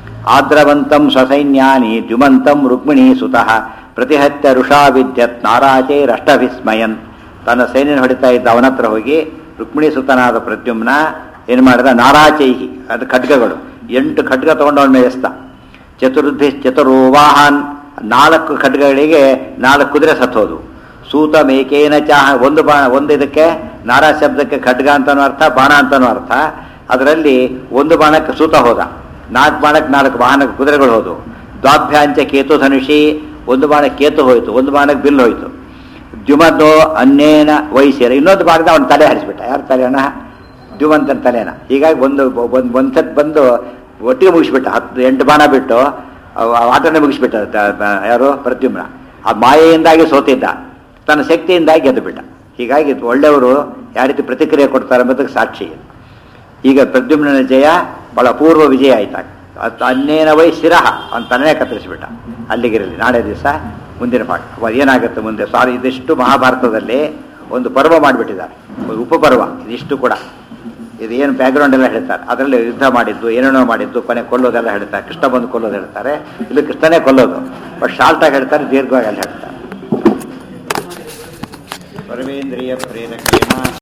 ಆದ್ರವಂತಂ ಸ್ವಸೈನ್ಯಾನಿ ದ್ಯುಮಂತಂ ರುಕ್ಮಿಣಿ ಸುತಃ ಪ್ರತಿಹತ್ಯ ಋಷಾ ವಿದ್ಯತ್ ನಾರಾಚೈರಷ್ಟವಿಸ್ಮಯನ್ ತನ್ನ ಸೈನ್ಯನ ಹೊಡಿತಾ ಇದ್ದ ಅವನ ಹತ್ರ ಹೋಗಿ ರುಕ್ಮಿಣಿ ಸುತನಾದ ಪ್ರದ್ಯುಮ್ನ ಏನು ಮಾಡಿದ ನಾರಾಚೈಹಿ ಅದು ಖಡ್ಗಗಳು ಎಂಟು ಖಡ್ಗ ತಗೊಂಡು ಅವನ ಮೇಲೆ ಎಸ್ತ ಚತುರ್ಧಿ ಚತುರೋವಾಹನ್ ನಾಲ್ಕು ಖಡ್ಗಗಳಿಗೆ ನಾಲ್ಕು ಕುದುರೆ ಸತ್ತೋದು ಸೂತ ಮೇಕೇನ ಚಾಹ ಒಂದು ಬಾಣ ಒಂದು ಇದಕ್ಕೆ ನಾರಾ ಶಬ್ದಕ್ಕೆ ಖಡ್ಗ ಅಂತನೂ ಅರ್ಥ ಬಾಣ ಅಂತನೂ ಅರ್ಥ ಅದರಲ್ಲಿ ಒಂದು ಬಾಣಕ್ಕೆ ಸೂತ ಹೋದ ನಾಲ್ಕು ಬಾಣಕ್ಕೆ ನಾಲ್ಕು ವಾಹನಕ್ಕೆ ಕುದುರೆಗಳು ಹೋದವು ದ್ವಾಭ್ಯಾಂಚ ಕೇತು ಧನುಷಿ ಒಂದು ಬಾಣ ಕೇತು ಹೋಯಿತು ಒಂದು ಬಾಣಕ್ಕೆ ಬಿಲ್ ಹೋಯಿತು ದ್ಯುಮದೋ ಅನ್ನೇನ ವಹಿಸಿರ ಇನ್ನೊಂದು ಬಾಣದ ಅವನ ತಲೆ ಹರಿಸ್ಬಿಟ್ಟ ಯಾರು ತಲೆ ಅಣ್ಣ ದ್ಯುಮಂತನ ತಲೆನ ಹೀಗಾಗಿ ಒಂದು ಒಂದು ಒಂದು ಸತ್ ಬಂದು ಒಟ್ಟಿಗೆ ಮುಗಿಸ್ಬಿಟ್ಟ ಹತ್ತು ಎಂಟು ಬಾಣ ಬಿಟ್ಟು ಅವ- ಆಟನೇ ಮುಗಿಸ್ಬಿಟ್ಟ ತ- ತ- ಯಾರು ಪ್ರದ್ಯುಮ್ನ ಆ ಮಾಯೆಯಿಂದಾಗಿ ಸೋತಿದ್ದ ತನ್ನ ಶಕ್ತಿಯಿಂದಾಗಿ ಗೆದ್ದು ಬಿಟ್ಟ ಹೀಗಾಗಿ ಇದು ಒಳ್ಳೆಯವರು ಯಾವ ರೀತಿ ಪ್ರತಿಕ್ರಿಯೆ ಕೊಡ್ತಾರೆ ಎಂಬುದಕ್ಕೆ ಸಾಕ್ಷಿ ಇದು. ಈಗ ಪ್ರದ್ಯುಮ್ನ ಜಯ ಬಹಳ ಅಪೂರ್ವ ವಿಜಯ ಆಯ್ತಾಗ ಅದು ಅನ್ನೇನ ವೈ ಶಿರಹ ಅವನ ತನ್ನೇ ಕತ್ತರಿಸ್ಬಿಟ್ಟ ಅಲ್ಲಿಗಿರಲಿ ನಾಳೆ ದಿವಸ ಮುಂದಿನ ಪಾಠ ಅವಾಗ ಏನಾಗುತ್ತೆ ಮುಂದೆ ಸಾರಿ ಇದಿಷ್ಟು ಮಹಾಭಾರತದಲ್ಲಿ ಒಂದು ಪರ್ವ ಮಾಡಿಬಿಟ್ಟಿದ್ದಾರೆ ಒಂದು ಉಪಪರ್ವ ಇದಿಷ್ಟು ಕೂಡ ಇದು ಏನು ಬ್ಯಾಕ್ಗ್ರೌಂಡ್ ಎಲ್ಲ ಹೇಳ್ತಾರೆ ಅದರಲ್ಲಿ ಯುದ್ಧ ಮಾಡಿದ್ದು ಏನೇನೋ ಮಾಡಿದ್ದು ಕೊನೆ ಕೊಲ್ಲೋದೆಲ್ಲ ಹೇಳ್ತಾರೆ ಕೃಷ್ಣ ಬಂದು ಕೊಲ್ಲೋದು ಹೇಳ್ತಾರೆ ಇಲ್ಲಿ ಕೃಷ್ಣನೇ ಕೊಲ್ಲೋದು ಬಟ್ ಶಾರ್ಟಾಗಿ ಹೇಳ್ತಾರೆ ದೀರ್ಘವಾಗಿ ಅಲ್ಲಿ ಹೇಳ್ತಾರೆ ಸರ್ವೇಂದ್ರಿಯ ಪ್ರೇರಕೇಣ